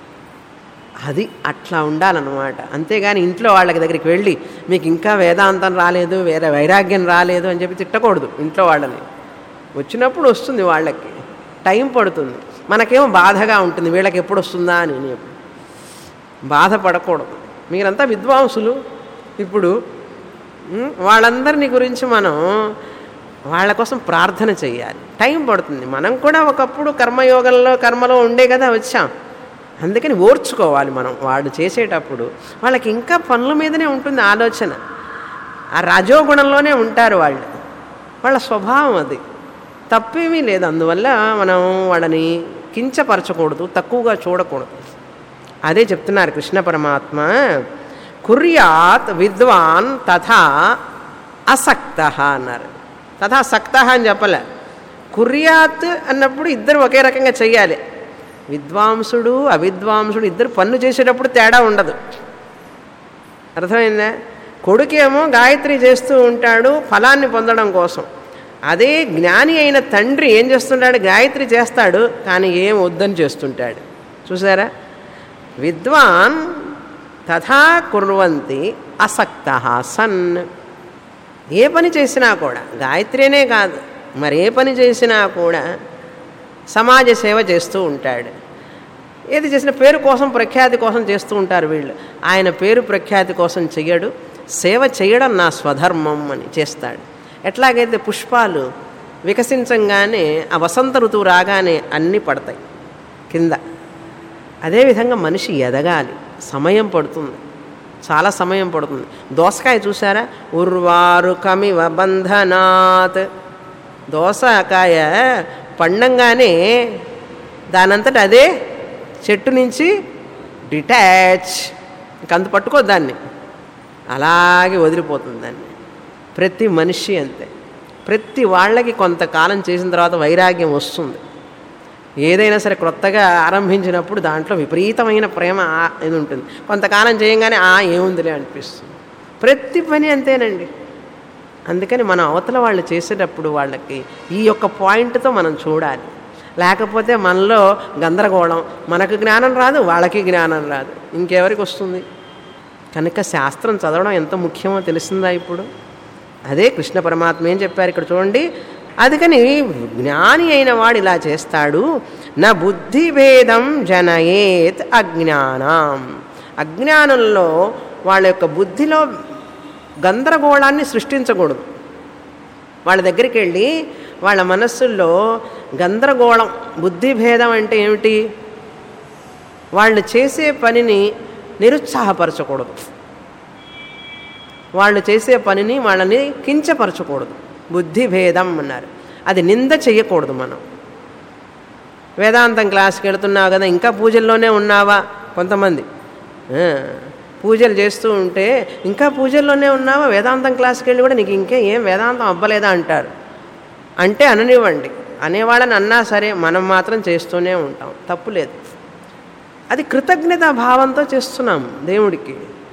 [SPEAKER 1] అది అట్లా ఉండాలన్నమాట అంతేగాని ఇంట్లో వాళ్ళకి దగ్గరికి వెళ్ళి మీకు ఇంకా వేదాంతం రాలేదు వేరే వైరాగ్యం రాలేదు అని చెప్పి తిట్టకూడదు ఇంట్లో వాళ్ళని వచ్చినప్పుడు వస్తుంది వాళ్ళకి టైం పడుతుంది మనకేమో బాధగా ఉంటుంది వీళ్ళకి ఎప్పుడు వస్తుందా అని నేను బాధపడకూడదు మీరంతా విద్వాంసులు ఇప్పుడు ఉం, వాళ్ళందరినీ గురించి మనం వాళ్ళ కోసం ప్రార్థన చేయాలి టైం పడుతుంది మనం కూడా ఒకప్పుడు కర్మయోగంలో కర్మలో ఉండే కదా వచ్చాం అందుకని ఓర్చుకోవాలి మనం వాడు చేసేటప్పుడు వాళ్ళకి ఇంకా పనుల మీదనే ఉంటుంది ఆలోచన ఆ రజోగుణంలోనే ఉంటారు వాళ్ళు వాళ్ళ స్వభావం అది తప్పేమీ లేదు అందువల్ల మనం వాళ్ళని కించపరచకూడదు తక్కువగా చూడకూడదు అదే చెప్తున్నారు కృష్ణ పరమాత్మ కుర్యాత్ విద్వాన్ తథా అసక్త అన్నారు తథా సక్త అని చెప్పలే కుర్యాత్ అన్నప్పుడు ఇద్దరు ఒకే రకంగా చెయ్యాలి విద్వాంసుడు అవిద్వాంసుడు ఇద్దరు పనులు చేసేటప్పుడు తేడా ఉండదు అర్థమైందా కొడుకేమో గాయత్రి చేస్తూ ఉంటాడు ఫలాన్ని పొందడం కోసం అదే జ్ఞాని అయిన తండ్రి ఏం చేస్తుంటాడు గాయత్రి చేస్తాడు కానీ ఏం వద్దని చేస్తుంటాడు చూసారా విద్వాన్ తథా కుర్వంతి అసక్త సన్ ఏ పని చేసినా కూడా గాయత్రినే కాదు మరి ఏ పని చేసినా కూడా సమాజ సేవ చేస్తూ ఉంటాడు ఏది చేసిన పేరు కోసం ప్రఖ్యాతి కోసం చేస్తూ ఉంటారు వీళ్ళు ఆయన పేరు ప్రఖ్యాతి కోసం చెయ్యడు సేవ చేయడం నా స్వధర్మం అని చేస్తాడు ఎట్లాగైతే పుష్పాలు వికసించంగానే ఆ వసంత ఋతువు రాగానే అన్నీ పడతాయి కింద అదేవిధంగా మనిషి ఎదగాలి సమయం పడుతుంది చాలా సమయం పడుతుంది దోసకాయ చూసారా ఉర్వారు కమివ బంధనాత్ దోసకాయ పండంగానే దానంతట అదే చెట్టు నుంచి డిటాచ్ ఇంకంత పట్టుకో దాన్ని అలాగే వదిలిపోతుంది దాన్ని ప్రతి మనిషి అంతే ప్రతి వాళ్ళకి కొంతకాలం చేసిన తర్వాత వైరాగ్యం వస్తుంది ఏదైనా సరే క్రొత్తగా ఆరంభించినప్పుడు దాంట్లో విపరీతమైన ప్రేమ ఆ- ఇది ఉంటుంది కొంతకాలం చేయంగానే ఆ ఏముందిలే అనిపిస్తుంది ప్రతి పని అంతేనండి అందుకని మనం అవతల వాళ్ళు చేసేటప్పుడు వాళ్ళకి ఈ యొక్క పాయింట్తో మనం చూడాలి లేకపోతే మనలో గందరగోళం మనకు జ్ఞానం రాదు వాళ్ళకి జ్ఞానం రాదు ఇంకెవరికి వస్తుంది కనుక శాస్త్రం చదవడం ఎంత ముఖ్యమో తెలిసిందా ఇప్పుడు అదే కృష్ణ పరమాత్మ ఏం చెప్పారు ఇక్కడ చూడండి అందుకని జ్ఞాని అయిన వాడు ఇలా చేస్తాడు నా బుద్ధి భేదం జనయేత్ అజ్ఞానం అజ్ఞానంలో వాళ్ళ యొక్క బుద్ధిలో గందరగోళాన్ని సృష్టించకూడదు వాళ్ళ దగ్గరికి వెళ్ళి వాళ్ళ మనస్సుల్లో గందరగోళం బుద్ధి భేదం అంటే ఏమిటి వాళ్ళు చేసే పనిని నిరుత్సాహపరచకూడదు వాళ్ళు చేసే పనిని వాళ్ళని కించపరచకూడదు బుద్ధి భేదం అన్నారు అది నింద చెయ్యకూడదు మనం వేదాంతం క్లాస్కి వెళుతున్నావు కదా ఇంకా పూజల్లోనే ఉన్నావా కొంతమంది ఆ, పూజలు చేస్తూ ఉంటే ఇంకా పూజల్లోనే ఉన్నావా వేదాంతం క్లాస్కి వెళ్ళి కూడా నీకు ఇంకే ఏం వేదాంతం అవ్వలేదా అంటారు అంటే అననివ్వండి అనేవాళ్ళని అన్నా సరే మనం మాత్రం చేస్తూనే ఉంటాం తప్పు లేదు అది కృతజ్ఞత భావంతో చేస్తున్నాం దేవుడికి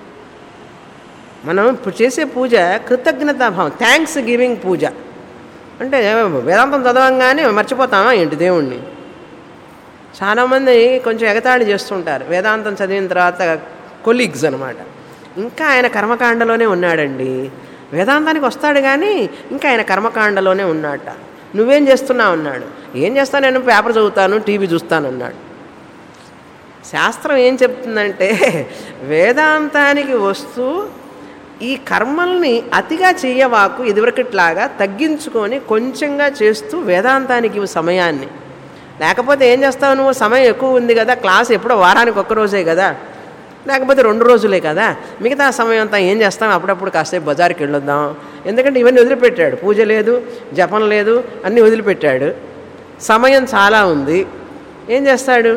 [SPEAKER 1] మనం ఇప్పుడు చేసే పూజ కృతజ్ఞతా భావం థ్యాంక్స్ గివింగ్ పూజ అంటే వేదాంతం చదవంగానే మర్చిపోతామా ఏంటి దేవుణ్ణి చాలామంది కొంచెం ఎగతాళి చేస్తుంటారు వేదాంతం చదివిన తర్వాత కొలీగ్స్ అనమాట ఇంకా ఆయన కర్మకాండలోనే ఉన్నాడండి వేదాంతానికి వస్తాడు కానీ ఇంకా ఆయన కర్మకాండలోనే ఉన్నాడట నువ్వేం చేస్తున్నావు అన్నాడు ఏం చేస్తాను నేను పేపర్ చదువుతాను టీవీ చూస్తాను అన్నాడు శాస్త్రం ఏం చెప్తుందంటే వేదాంతానికి వస్తూ ఈ కర్మల్ని అతిగా చెయ్యవాకు ఇదివరకట్లాగా తగ్గించుకొని కొంచెంగా చేస్తూ వేదాంతానికి ఇవ్వు సమయాన్ని లేకపోతే ఏం చేస్తావు నువ్వు సమయం ఎక్కువ ఉంది కదా క్లాస్ ఎప్పుడో వారానికి ఒక్క రోజే కదా లేకపోతే రెండు రోజులే కదా మిగతా సమయం అంతా ఏం చేస్తాం అప్పుడప్పుడు కాసేపు బజార్కి వెళ్ళొద్దాం ఎందుకంటే ఇవన్నీ వదిలిపెట్టాడు పూజ లేదు జపం లేదు అన్నీ వదిలిపెట్టాడు సమయం చాలా ఉంది ఏం చేస్తాడు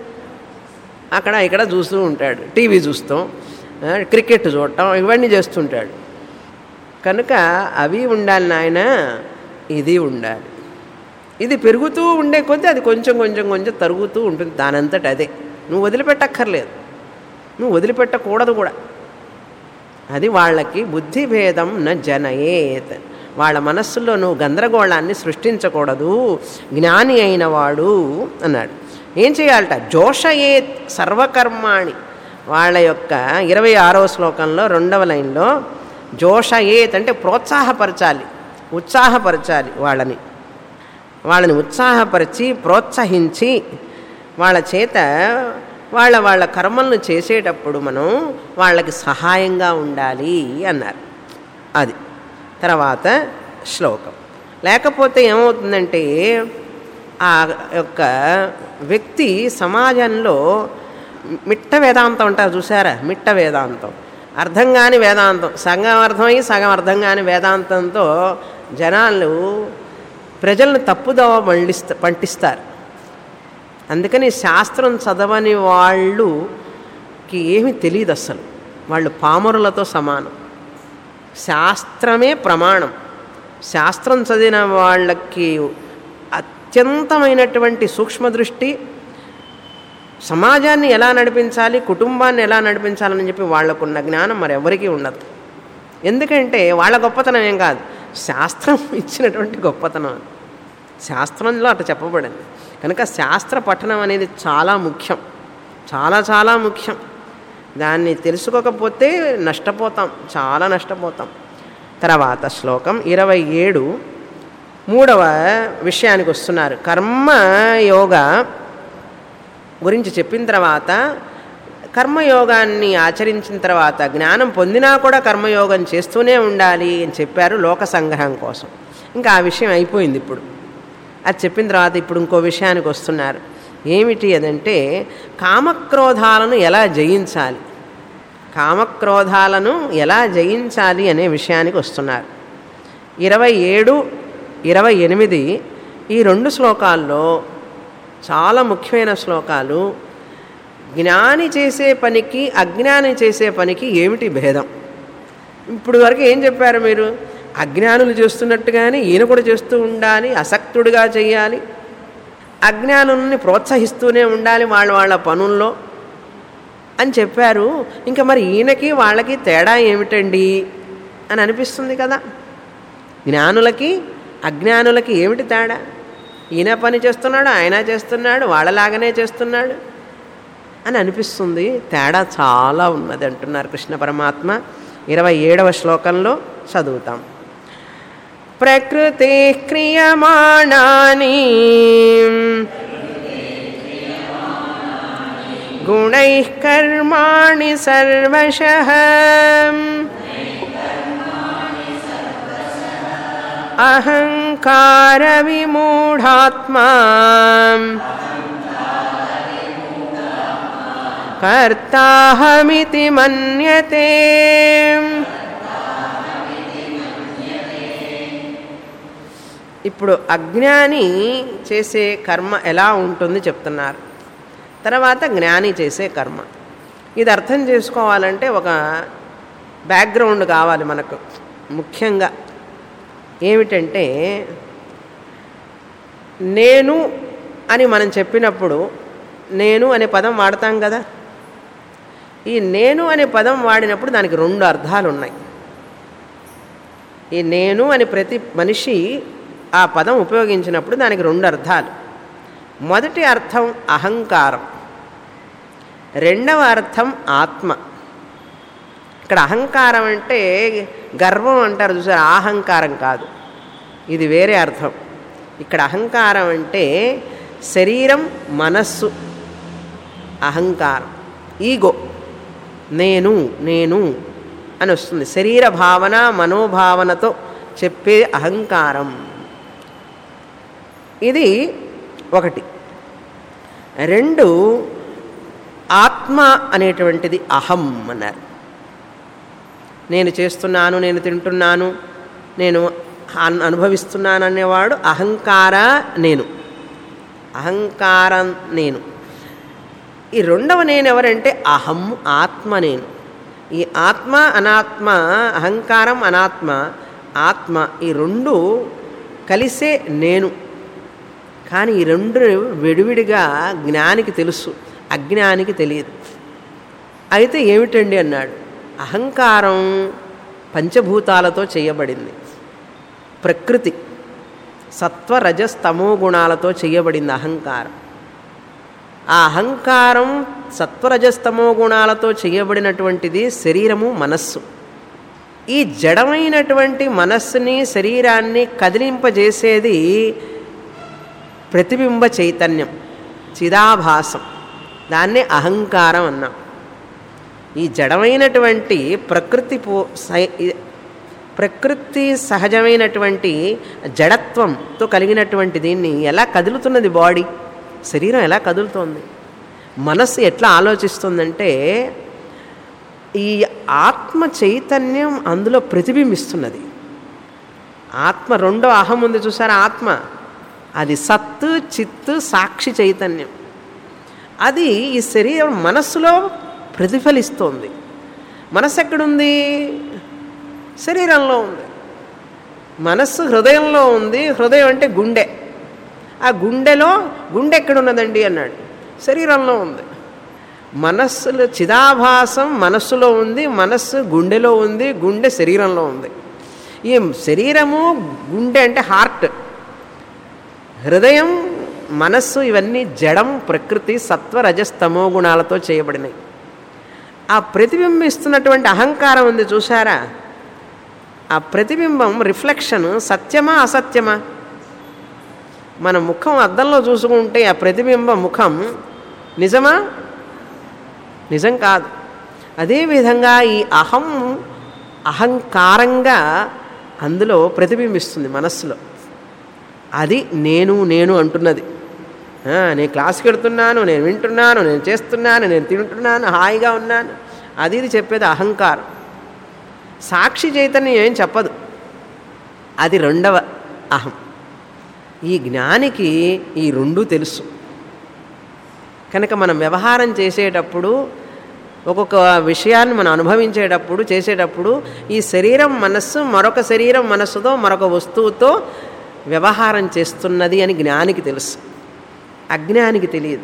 [SPEAKER 1] అక్కడ ఇక్కడ చూస్తూ ఉంటాడు టీవీ చూస్తాం ఆ, క్రికెట్ చూడటం ఇవన్నీ చేస్తుంటాడు కనుక అవి ఉండాలి నాయన ఇది ఉండాలి ఇది పెరుగుతూ ఉండే కొద్దీ అది కొంచెం కొంచెం కొంచెం తరుగుతూ ఉంటుంది దానంతట అదే నువ్వు వదిలిపెట్టక్కర్లేదు నువ్వు వదిలిపెట్టకూడదు కూడా అది వాళ్ళకి బుద్ధి భేదం న జనయేత్ వాళ్ళ మనస్సులో నువ్వు గందరగోళాన్ని సృష్టించకూడదు జ్ఞాని అయిన వాడు అన్నాడు ఏం చేయాలట జోషయేత్ సర్వకర్మాణి వాళ్ళ యొక్క ఇరవై ఆరవ శ్లోకంలో రెండవ లైన్లో జోషయేత్ అంటే ప్రోత్సాహపరచాలి ఉత్సాహపరచాలి వాళ్ళని వాళ్ళని ఉత్సాహపరిచి ప్రోత్సహించి వాళ్ళ చేత వాళ్ళ వాళ్ళ కర్మలను చేసేటప్పుడు మనం వాళ్ళకి సహాయంగా ఉండాలి అన్నారు అది తర్వాత శ్లోకం లేకపోతే ఏమవుతుందంటే ఆ యొక్క వ్యక్తి సమాజంలో మిట్ట వేదాంతం అంటారు చూసారా మిట్ట వేదాంతం అర్థం కాని వేదాంతం సగం అర్థమై సగం అర్థం కాని వేదాంతంతో జనాలు ప్రజలను తప్పుదోవ మళ్ళిస్త పంటిస్తారు అందుకని శాస్త్రం చదవని వాళ్ళుకి ఏమీ తెలియదు అసలు వాళ్ళు పామరులతో సమానం శాస్త్రమే ప్రమాణం శాస్త్రం చదివిన వాళ్ళకి అత్యంతమైనటువంటి సూక్ష్మ దృష్టి సమాజాన్ని ఎలా నడిపించాలి కుటుంబాన్ని ఎలా నడిపించాలని చెప్పి వాళ్ళకున్న జ్ఞానం మరి ఎవరికీ ఉండదు ఎందుకంటే వాళ్ళ గొప్పతనం ఏం కాదు శాస్త్రం ఇచ్చినటువంటి గొప్పతనం అది. శాస్త్రంలో అట్లా చెప్పబడింది కనుక శాస్త్ర పఠనం అనేది చాలా ముఖ్యం చాలా చాలా ముఖ్యం దాన్ని తెలుసుకోకపోతే నష్టపోతాం చాలా నష్టపోతాం తర్వాత శ్లోకం ఇరవై ఏడు మూడవ విషయానికి వస్తున్నారు కర్మయోగ గురించి చెప్పిన తర్వాత కర్మయోగాన్ని ఆచరించిన తర్వాత జ్ఞానం పొందినా కూడా కర్మయోగం చేస్తూనే ఉండాలి అని చెప్పారు లోక సంగ్రహం కోసం ఇంకా ఆ విషయం అయిపోయింది ఇప్పుడు అది చెప్పిన తర్వాత ఇప్పుడు ఇంకో విషయానికి వస్తున్నారు ఏమిటి అదంటే కామక్రోధాలను ఎలా జయించాలి కామక్రోధాలను ఎలా జయించాలి అనే విషయానికి వస్తున్నారు ఇరవై ఏడు ఇరవై ఎనిమిది ఈ రెండు శ్లోకాల్లో చాలా ముఖ్యమైన శ్లోకాలు జ్ఞాని చేసే పనికి అజ్ఞాని చేసే పనికి ఏమిటి భేదం ఇప్పుడు వరకు ఏం చెప్పారు మీరు అజ్ఞానులు చేస్తున్నట్టుగానే ఈయన కూడా చేస్తూ ఉండాలి అసక్తుడిగా చేయాలి అజ్ఞానుల్ని ప్రోత్సహిస్తూనే ఉండాలి వాళ్ళ వాళ్ళ పనుల్లో అని చెప్పారు ఇంకా మరి ఈయనకి వాళ్ళకి తేడా ఏమిటండి అని అనిపిస్తుంది కదా జ్ఞానులకి అజ్ఞానులకి ఏమిటి తేడా ఈయన పని చేస్తున్నాడు ఆయన చేస్తున్నాడు వాళ్ళలాగానే చేస్తున్నాడు అని అనిపిస్తుంది తేడా చాలా ఉన్నది అంటున్నారు కృష్ణ పరమాత్మ ఇరవై ఏడవ శ్లోకంలో చదువుతాం ప్రకృతి క్రియమాణాని గుణై కర్మాణి సర్వశ అహంకార విమూఢాత్మా కర్తాహమితి మన్యతే ఇప్పుడు అజ్ఞాని చేసే కర్మ ఎలా ఉంటుంది చెప్తున్నారు తర్వాత జ్ఞాని చేసే కర్మ ఇది అర్థం చేసుకోవాలంటే ఒక బ్యాక్గ్రౌండ్ కావాలి మనకు ముఖ్యంగా ఏమిటంటే నేను అని మనం చెప్పినప్పుడు నేను అనే పదం వాడతాం కదా ఈ నేను అనే పదం వాడినప్పుడు దానికి రెండు అర్థాలు ఉన్నాయి ఈ నేను అని ప్రతి మనిషి ఆ పదం ఉపయోగించినప్పుడు దానికి రెండు అర్థాలు మొదటి అర్థం అహంకారం రెండవ అర్థం ఆత్మ ఇక్కడ అహంకారం అంటే గర్వం అంటారు చూసారు అహంకారం కాదు ఇది వేరే అర్థం ఇక్కడ అహంకారం అంటే శరీరం మనస్సు అహంకారం ఈగో నేను నేను అని వస్తుంది శరీర భావన మనోభావనతో చెప్పే అహంకారం ఇది ఒకటి రెండు ఆత్మ అనేటువంటిది అహం అన్నారు నేను చేస్తున్నాను నేను తింటున్నాను నేను అన్- అనుభవిస్తున్నాను అనేవాడు అహంకార నేను అహంకారం నేను ఈ రెండవ నేను ఎవరంటే అహం ఆత్మ నేను ఈ ఆత్మ అనాత్మ అహంకారం అనాత్మ ఆత్మ ఈ రెండు కలిసే నేను కానీ ఈ రెండు విడివిడిగా జ్ఞానికి తెలుసు అజ్ఞానికి తెలియదు అయితే ఏమిటండి అన్నాడు అహంకారం పంచభూతాలతో చేయబడింది ప్రకృతి సత్వ రజస్ తమో గుణాలతో చేయబడింది అహంకారం ఆ అహంకారం సత్వరజస్తమో గుణాలతో చేయబడినటువంటిది శరీరము మనస్సు ఈ జడమైనటువంటి మనస్సుని శరీరాన్ని కదిలింపజేసేది ప్రతిబింబ చైతన్యం చిదాభాసం దాన్నే అహంకారం అన్నాం ఈ జడమైనటువంటి ప్రకృతి పో సై- ఈ ప్రకృతి సహజమైనటువంటి జడత్వంతో కలిగినటువంటి దీన్ని ఎలా కదులుతున్నది బాడీ శరీరం ఎలా కదులుతోంది మనస్సు ఎట్లా ఆలోచిస్తుందంటే ఈ ఆత్మ చైతన్యం అందులో ప్రతిబింబిస్తున్నది ఆత్మ రెండో అహం ఉంది చూసారా ఆత్మ అది సత్తు చిత్తు సాక్షి చైతన్యం అది ఈ శరీరం మనస్సులో ప్రతిఫలిస్తోంది మనస్సు ఎక్కడుంది శరీరంలో ఉంది మనస్సు హృదయంలో ఉంది హృదయం అంటే గుండె ఆ గుండెలో గుండె ఎక్కడున్నదండి అన్నాడు శరీరంలో ఉంది మనస్సులో చిదాభాసం మనస్సులో ఉంది మనస్సు గుండెలో ఉంది గుండె శరీరంలో ఉంది ఈ శరీరము గుండె అంటే హార్ట్ హృదయం మనస్సు ఇవన్నీ జడం ప్రకృతి సత్వ రజస్తమో గుణాలతో చేయబడినాయి ఆ ప్రతిబింబిస్తున్నటువంటి అహంకారం ఉంది చూసారా ఆ ప్రతిబింబం రిఫ్లెక్షన్ సత్యమా అసత్యమా మన ముఖం అద్దంలో చూసుకుంటే ఆ ప్రతిబింబ ముఖం నిజమా నిజం కాదు అదేవిధంగా ఈ అహం అహంకారంగా అందులో ప్రతిబింబిస్తుంది మనస్సులో అది నేను నేను అంటున్నది ఆ, నేను క్లాస్కి వెడుతున్నాను నేను వింటున్నాను నేను చేస్తున్నాను నేను తింటున్నాను హాయిగా ఉన్నాను అది ఇది చెప్పేది అహంకారం సాక్షి చైతన్యం ఏం చెప్పదు అది రెండవ అహం ఈ జ్ఞానికి ఈ రెండు తెలుసు కనుక మనం వ్యవహారం చేసేటప్పుడు ఒక్కొక్క విషయాన్ని మనం అనుభవించేటప్పుడు చేసేటప్పుడు ఈ శరీరం మనస్సు మరొక శరీరం మనస్సుతో మరొక వస్తువుతో వ్యవహారం చేస్తున్నది అని జ్ఞానికి తెలుసు అజ్ఞానికి తెలియదు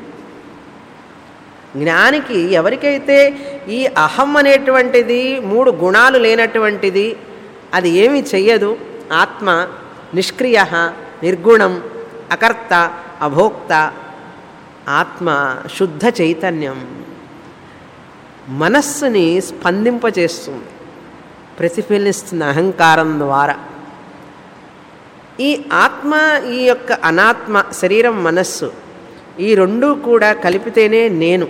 [SPEAKER 1] జ్ఞానికి ఎవరికైతే ఈ అహం అనేటువంటిది మూడు గుణాలు లేనటువంటిది అది ఏమీ చెయ్యదు ఆత్మ నిష్క్రియ నిర్గుణం అకర్త అభోక్త ఆత్మ శుద్ధ చైతన్యం మనస్సుని స్పందింపచేస్తుంది ప్రతిఫలిస్తుంది అహంకారం ద్వారా ఈ ఆత్మ ఈ యొక్క అనాత్మ శరీరం మనస్సు ఈ రెండు కూడా కలిపితేనే నేను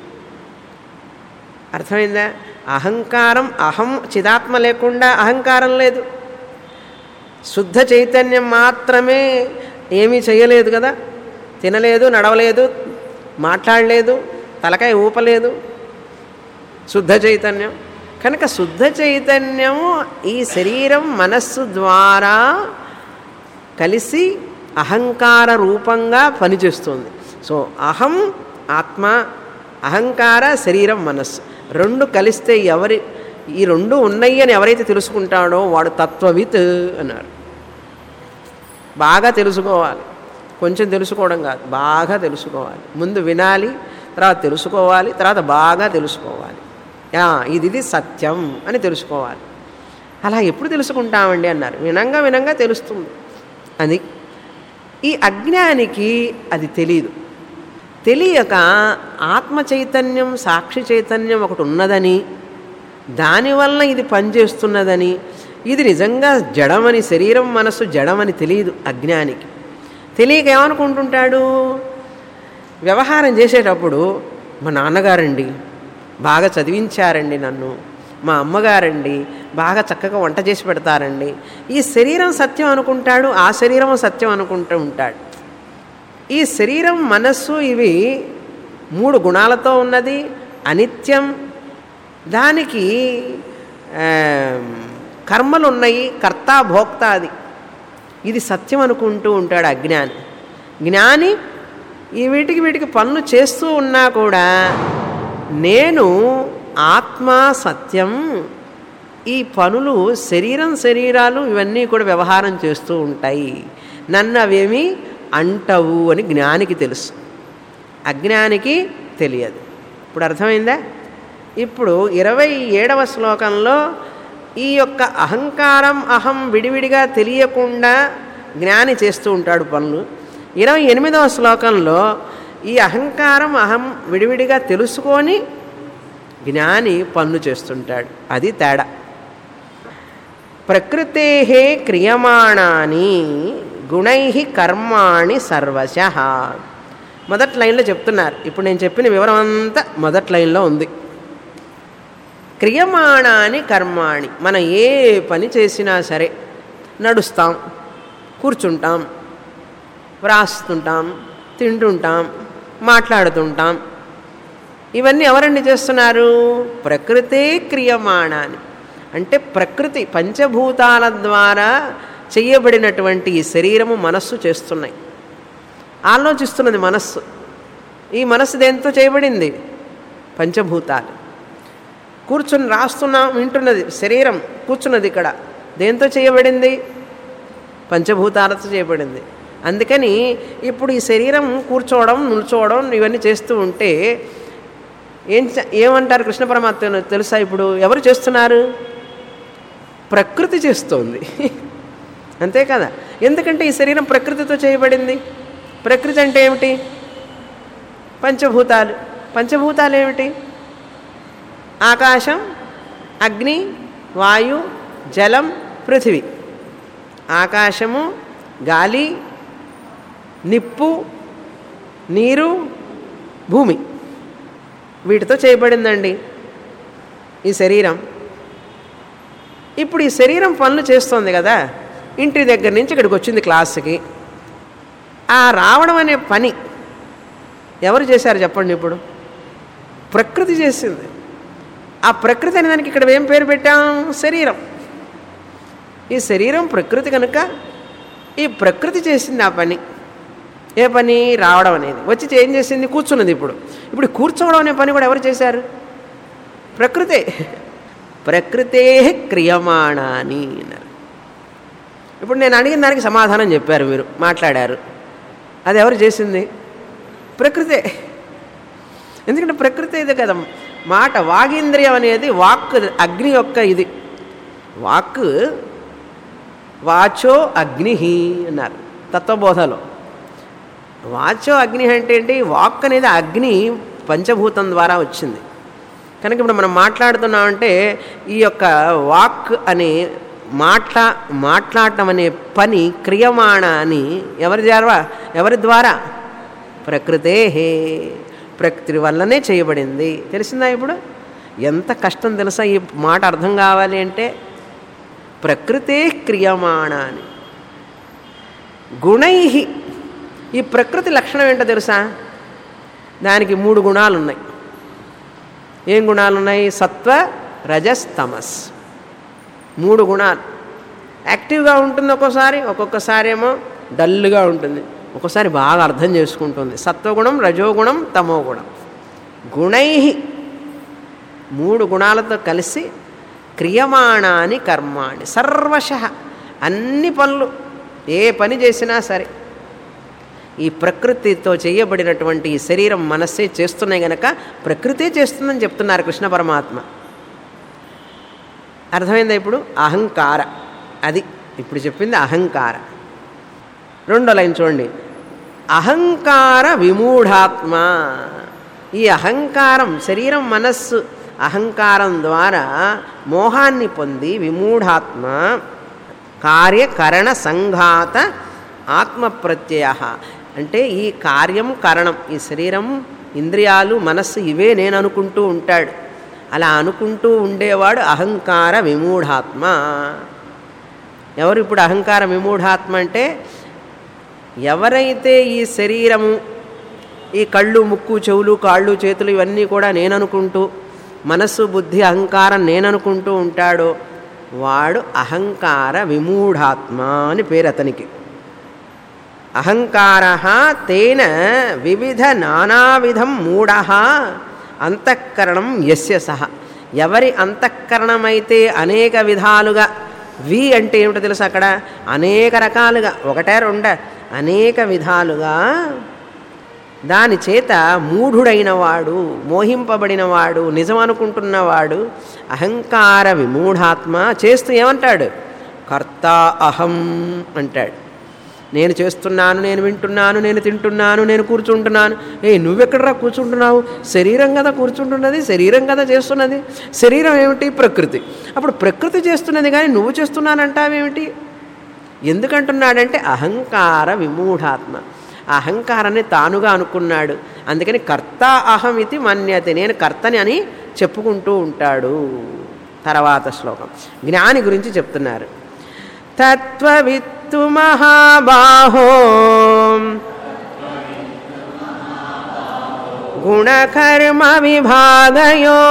[SPEAKER 1] అర్థమైందా అహంకారం అహం చిదాత్మ లేకుండా అహంకారం లేదు శుద్ధ చైతన్యం మాత్రమే ఏమీ చేయలేదు కదా తినలేదు నడవలేదు మాట్లాడలేదు తలకాయ ఊపలేదు శుద్ధ చైతన్యం కనుక శుద్ధ చైతన్యం ఈ శరీరం మనస్సు ద్వారా కలిసి అహంకార రూపంగా పనిచేస్తుంది సో అహం ఆత్మ అహంకార శరీరం మనస్సు రెండు కలిస్తే ఎవరి ఈ రెండు ఉన్నాయి అని ఎవరైతే తెలుసుకుంటాడో వాడు తత్వవిత్ అన్నారు బాగా తెలుసుకోవాలి కొంచెం తెలుసుకోవడం కాదు బాగా తెలుసుకోవాలి ముందు వినాలి తర్వాత తెలుసుకోవాలి తర్వాత బాగా తెలుసుకోవాలి యా, ఇది ఇది సత్యం అని తెలుసుకోవాలి అలా ఎప్పుడు తెలుసుకుంటామండి అన్నారు వినంగా వినంగా తెలుస్తుంది అది ఈ అజ్ఞానికి అది తెలియదు తెలియక ఆత్మ చైతన్యం సాక్షి చైతన్యం ఒకటి ఉన్నదని దానివల్ల ఇది పనిచేస్తున్నదని ఇది నిజంగా జడమని శరీరం మనస్సు జడమని తెలియదు అజ్ఞానికి తెలియక ఏమనుకుంటుంటాడు వ్యవహారం చేసేటప్పుడు మా నాన్నగారండి బాగా చదివించారండి నన్ను మా అమ్మగారండి బాగా చక్కగా వంట చేసి పెడతారండి ఈ శరీరం సత్యం అనుకుంటాడు ఆ శరీరం సత్యం అనుకుంటూ ఉంటాడు ఈ శరీరం మనస్సు ఇవి మూడు గుణాలతో ఉన్నది అనిత్యం దానికి ఆ, కర్మలు ఉన్నాయి కర్త భోక్త అది ఇది సత్యం అనుకుంటూ ఉంటాడు అజ్ఞాని జ్ఞాని ఈ వీటికి వీటికి పనులు చేస్తూ ఉన్నా కూడా నేను ఆత్మ సత్యం ఈ పనులు శరీరం శరీరాలు ఇవన్నీ కూడా వ్యవహారం చేస్తూ ఉంటాయి నన్ను అవేమీ అంటవు అని జ్ఞానికి తెలుసు అజ్ఞానికి తెలియదు ఇప్పుడు అర్థమైందా ఇప్పుడు ఇరవై ఏడవ శ్లోకంలో ఈ యొక్క అహంకారం అహం విడివిడిగా తెలియకుండా జ్ఞాని చేస్తూ ఉంటాడు పనులు ఇరవై ఎనిమిదవ శ్లోకంలో ఈ అహంకారం అహం విడివిడిగా తెలుసుకొని జ్ఞాని పనులు చేస్తుంటాడు అది తేడా ప్రకృతే క్రియమాణాని గుణై కర్మాణి సర్వశ మొదటి లైన్లో చెప్తున్నారు ఇప్పుడు నేను చెప్పిన వివరం అంతా మొదటి లైన్లో ఉంది క్రియమాణాని కర్మాణి మనం ఏ పని చేసినా సరే నడుస్తాం కూర్చుంటాం వ్రాస్తుంటాం తింటుంటాం మాట్లాడుతుంటాం ఇవన్నీ ఎవరండి చేస్తున్నారు ప్రకృతే క్రియమాణాన్ని అంటే ప్రకృతి పంచభూతాల ద్వారా చేయబడినటువంటి ఈ శరీరము మనస్సు చేస్తున్నాయి ఆలోచిస్తున్నది మనస్సు ఈ మనస్సు దేంతో చేయబడింది పంచభూతాలు కూర్చుని రాస్తున్నాం వింటున్నది శరీరం కూర్చున్నది ఇక్కడ దేంతో చేయబడింది పంచభూతాలతో చేయబడింది అందుకని ఇప్పుడు ఈ శరీరం కూర్చోవడం నిల్చోవడం ఇవన్నీ చేస్తూ ఉంటే ఏం చ- ఏమంటారు కృష్ణ పరమాత్మ తెలుసా ఇప్పుడు ఎవరు చేస్తున్నారు ప్రకృతి చేస్తోంది అంతే కదా ఎందుకంటే ఈ శరీరం ప్రకృతితో చేయబడింది ప్రకృతి అంటే ఏమిటి పంచభూతాలు పంచభూతాలు ఏమిటి ఆకాశం అగ్ని వాయు జలం పృథివీ ఆకాశము గాలి నిప్పు నీరు భూమి వీటితో చేయబడిందండి ఈ శరీరం ఇప్పుడు ఈ శరీరం పనులు చేస్తోంది కదా ఇంటి దగ్గర నుంచి ఇక్కడికి వచ్చింది క్లాస్కి ఆ రావడం అనే పని ఎవరు చేశారు చెప్పండి ఇప్పుడు ప్రకృతి చేసింది ఆ ప్రకృతి అనే దానికి ఇక్కడ ఏం పేరు పెట్టాం శరీరం ఈ శరీరం ప్రకృతి కనుక ఈ ప్రకృతి చేసింది ఆ పని ఏ పని రావడం అనేది వచ్చి ఏం చేసింది కూర్చున్నది ఇప్పుడు ఇప్పుడు కూర్చోవడం అనే పని కూడా ఎవరు చేశారు ప్రకృతే ప్రకృతే క్రియమాణాని అన్నారు ఇప్పుడు నేను అడిగిన దానికి సమాధానం చెప్పారు మీరు మాట్లాడారు అది ఎవరు చేసింది ప్రకృతే ఎందుకంటే ప్రకృతి ఇది కదా మాట వాగేంద్రియం అనేది వాక్ అగ్ని యొక్క ఇది వాక్ వాచో అగ్ని అన్నారు తత్వబోధలో వాచో అగ్ని అంటే ఏంటి వాక్ అనేది అగ్ని పంచభూతం ద్వారా వచ్చింది కనుక ఇప్పుడు మనం మాట్లాడుతున్నామంటే ఈ యొక్క వాక్ అనే మాట్లా మాట్లాడటం అనే పని క్రియమాణ అని ఎవరి ద్వారా ఎవరి ద్వారా ప్రకృతే హే ప్రకృతి వల్లనే చేయబడింది తెలిసిందా ఇప్పుడు ఎంత కష్టం తెలుసా ఈ మాట అర్థం కావాలి అంటే ప్రకృతే క్రియమాణ అని గుణై ఈ ప్రకృతి లక్షణం ఏంటో తెలుసా దానికి మూడు గుణాలు ఉన్నాయి ఏం గుణాలు ఉన్నాయి సత్వ రజస్ తమస్ మూడు గుణాలు యాక్టివ్గా ఉంటుంది ఒక్కోసారి ఒక్కొక్కసారి ఏమో డల్గా ఉంటుంది ఒక్కోసారి బాగా అర్థం చేసుకుంటుంది సత్వగుణం రజోగుణం తమోగుణం గుణై మూడు గుణాలతో కలిసి క్రియమాణాని కర్మాణి సర్వశ అన్ని పనులు ఏ పని చేసినా సరే ఈ ప్రకృతితో చేయబడినటువంటి ఈ శరీరం మనస్సే చేస్తున్నాయి గనక ప్రకృతే చేస్తుందని చెప్తున్నారు కృష్ణ పరమాత్మ అర్థమైందా ఇప్పుడు అహంకార అది ఇప్పుడు చెప్పింది అహంకార రెండో లైన్ చూడండి అహంకార విమూఢాత్మ ఈ అహంకారం శరీరం మనస్సు అహంకారం ద్వారా మోహాన్ని పొంది విమూఢాత్మ కార్యకరణ సంఘాత ఆత్మప్రత్యయ అంటే ఈ కార్యం కరణం ఈ శరీరం ఇంద్రియాలు మనస్సు ఇవే నేను అనుకుంటూ ఉంటాడు అలా అనుకుంటూ ఉండేవాడు అహంకార విమూఢాత్మ ఎవరు ఇప్పుడు అహంకార విమూఢాత్మ అంటే ఎవరైతే ఈ శరీరము ఈ కళ్ళు ముక్కు చెవులు కాళ్ళు చేతులు ఇవన్నీ కూడా నేననుకుంటూ మనస్సు బుద్ధి అహంకారం నేననుకుంటూ ఉంటాడో వాడు అహంకార విమూఢాత్మ అని పేరు అతనికి అహంకార తేన వివిధ నానావిధం మూఢ అంతఃకరణం యస్య సహ ఎవరి అంతఃకరణమైతే అనేక విధాలుగా వి అంటే ఏమిటో తెలుసు అక్కడ అనేక రకాలుగా ఒకటే రెండ అనేక విధాలుగా దాని చేత మూఢుడైన వాడు మోహింపబడినవాడు నిజమనుకుంటున్నవాడు అహంకార విమూఢాత్మ చేస్తూ ఏమంటాడు కర్త అహం అంటాడు నేను చేస్తున్నాను నేను వింటున్నాను నేను తింటున్నాను నేను కూర్చుంటున్నాను ఏ నువ్వెక్కడరా కూర్చుంటున్నావు శరీరం కదా కూర్చుంటున్నది శరీరం కదా చేస్తున్నది శరీరం ఏమిటి ప్రకృతి అప్పుడు ప్రకృతి చేస్తున్నది కానీ నువ్వు చేస్తున్నానంటావేమిటి ఎందుకంటున్నాడంటే అహంకార విమూఢాత్మ ఆ అహంకారాన్ని తానుగా అనుకున్నాడు అందుకని కర్త అహం ఇది మన్యతే నేను కర్తని అని చెప్పుకుంటూ ఉంటాడు తర్వాత శ్లోకం జ్ఞాని గురించి చెప్తున్నారు తత్వవిత్తు మహాబాహో గుణకర్మ విభాగయో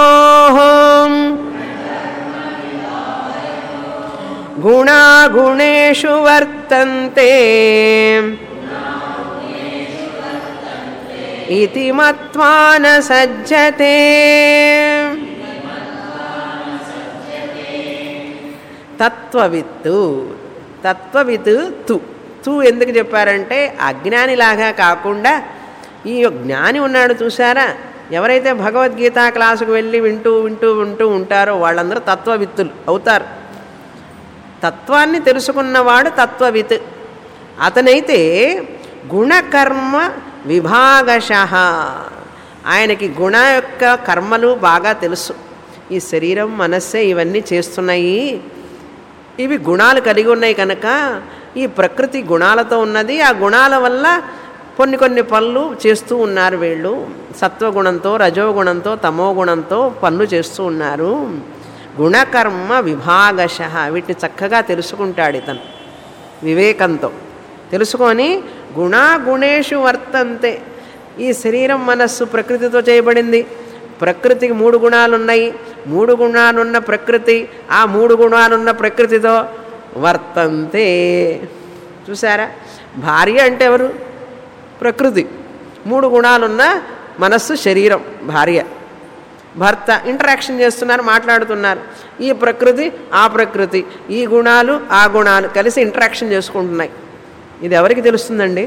[SPEAKER 1] గుణాగుణేషు వర్తంతే ఇతి మత్వా న సజ్జతే తత్వవిత్తు తత్వవిత్ తు తు ఎందుకు చెప్పారంటే అజ్ఞానిలాగా కాకుండా ఈ జ్ఞాని ఉన్నాడు చూసారా ఎవరైతే భగవద్గీత క్లాసుకు వెళ్ళి వింటూ వింటూ వింటూ ఉంటారో వాళ్ళందరూ తత్వవిత్తులు అవుతారు తత్వాన్ని తెలుసుకున్నవాడు తత్వవిత్ అతనైతే గుణకర్మ విభాగశ ఆయనకి గుణ యొక్క కర్మలు బాగా తెలుసు ఈ శరీరం మనస్సే ఇవన్నీ చేస్తున్నాయి ఇవి గుణాలు కలిగి ఉన్నాయి కనుక ఈ ప్రకృతి గుణాలతో ఉన్నది ఆ గుణాల వల్ల కొన్ని కొన్ని పనులు చేస్తూ ఉన్నారు వీళ్ళు సత్వగుణంతో రజోగుణంతో తమోగుణంతో పనులు చేస్తూ ఉన్నారు గుణకర్మ విభాగశ వీటిని చక్కగా తెలుసుకుంటాడు ఇతను వివేకంతో తెలుసుకొని గుణాగుణేషు వర్తంతే ఈ శరీరం మనస్సు ప్రకృతితో చేయబడింది ప్రకృతికి మూడు గుణాలు ఉన్నాయి మూడు గుణాలున్న ప్రకృతి ఆ మూడు గుణాలున్న ప్రకృతితో వర్తంతే చూసారా భార్య అంటే ఎవరు ప్రకృతి మూడు గుణాలున్న మనస్సు శరీరం భార్య భర్త ఇంటరాక్షన్ చేస్తున్నారు మాట్లాడుతున్నారు ఈ ప్రకృతి ఆ ప్రకృతి ఈ గుణాలు ఆ గుణాలు కలిసి ఇంటరాక్షన్ చేసుకుంటున్నాయి ఇది ఎవరికి తెలుస్తుందండి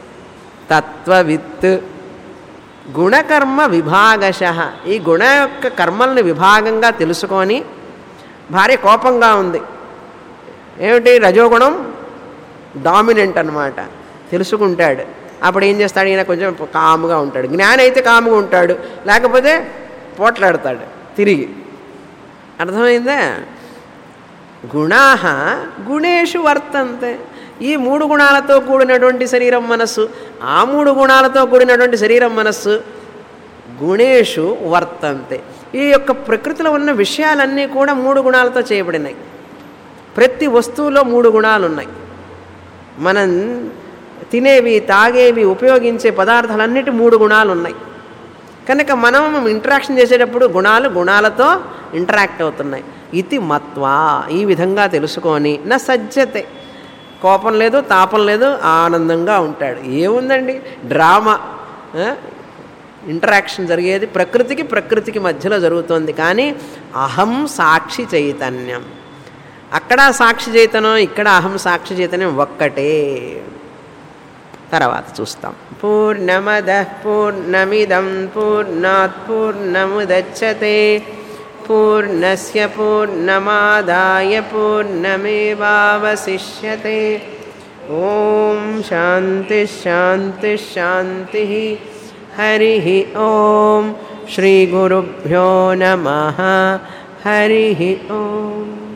[SPEAKER 1] తత్వవిత్ గుణకర్మ విభాగశ ఈ గుణ యొక్క కర్మల్ని విభాగంగా తెలుసుకొని భార్య కోపంగా ఉంది ఏమిటి రజోగుణం డామినెంట్ అనమాట తెలుసుకుంటాడు అప్పుడు ఏం చేస్తాడు ఈయన కొంచెం కాముగా ఉంటాడు జ్ఞాని అయితే కాముగా ఉంటాడు లేకపోతే పోట్లాడతాడు తిరిగి అర్థమైందా గుణా గుణేషు వర్తంతే ఈ మూడు గుణాలతో కూడినటువంటి శరీరం మనస్సు ఆ మూడు గుణాలతో కూడినటువంటి శరీరం మనస్సు గుణేషు వర్తంతే ఈ యొక్క ప్రకృతిలో ఉన్న విషయాలన్నీ కూడా మూడు గుణాలతో చేయబడినాయి ప్రతి వస్తువులో మూడు గుణాలు ఉన్నాయి మనం తినేవి తాగేవి ఉపయోగించే పదార్థాలన్నిటి మూడు గుణాలు ఉన్నాయి కనుక మనం ఇంటరాక్షన్ చేసేటప్పుడు గుణాలు గుణాలతో ఇంటరాక్ట్ అవుతున్నాయి ఇది మత్వా ఈ విధంగా తెలుసుకొని నా సజ్జతే కోపం లేదు తాపం లేదు ఆనందంగా ఉంటాడు ఏముందండి డ్రామా ఇంటరాక్షన్ జరిగేది ప్రకృతికి ప్రకృతికి మధ్యలో జరుగుతోంది కానీ అహం సాక్షి చైతన్యం అక్కడ సాక్షి చైతన్యం ఇక్కడ అహం సాక్షి చైతన్యం ఒక్కటే తర్వాత చూస్తాం పూర్ణమద పూర్ణమిదం పూర్ణాత్ పూర్ణముదచ్చతే పూర్ణస్య పూర్ణమాదాయ పూర్ణమేవావశిష్యతే ఓం శాంతి శాంతి శాంతి హరి ఓం శ్రీ గురుభ్యో నమ హరి ఓం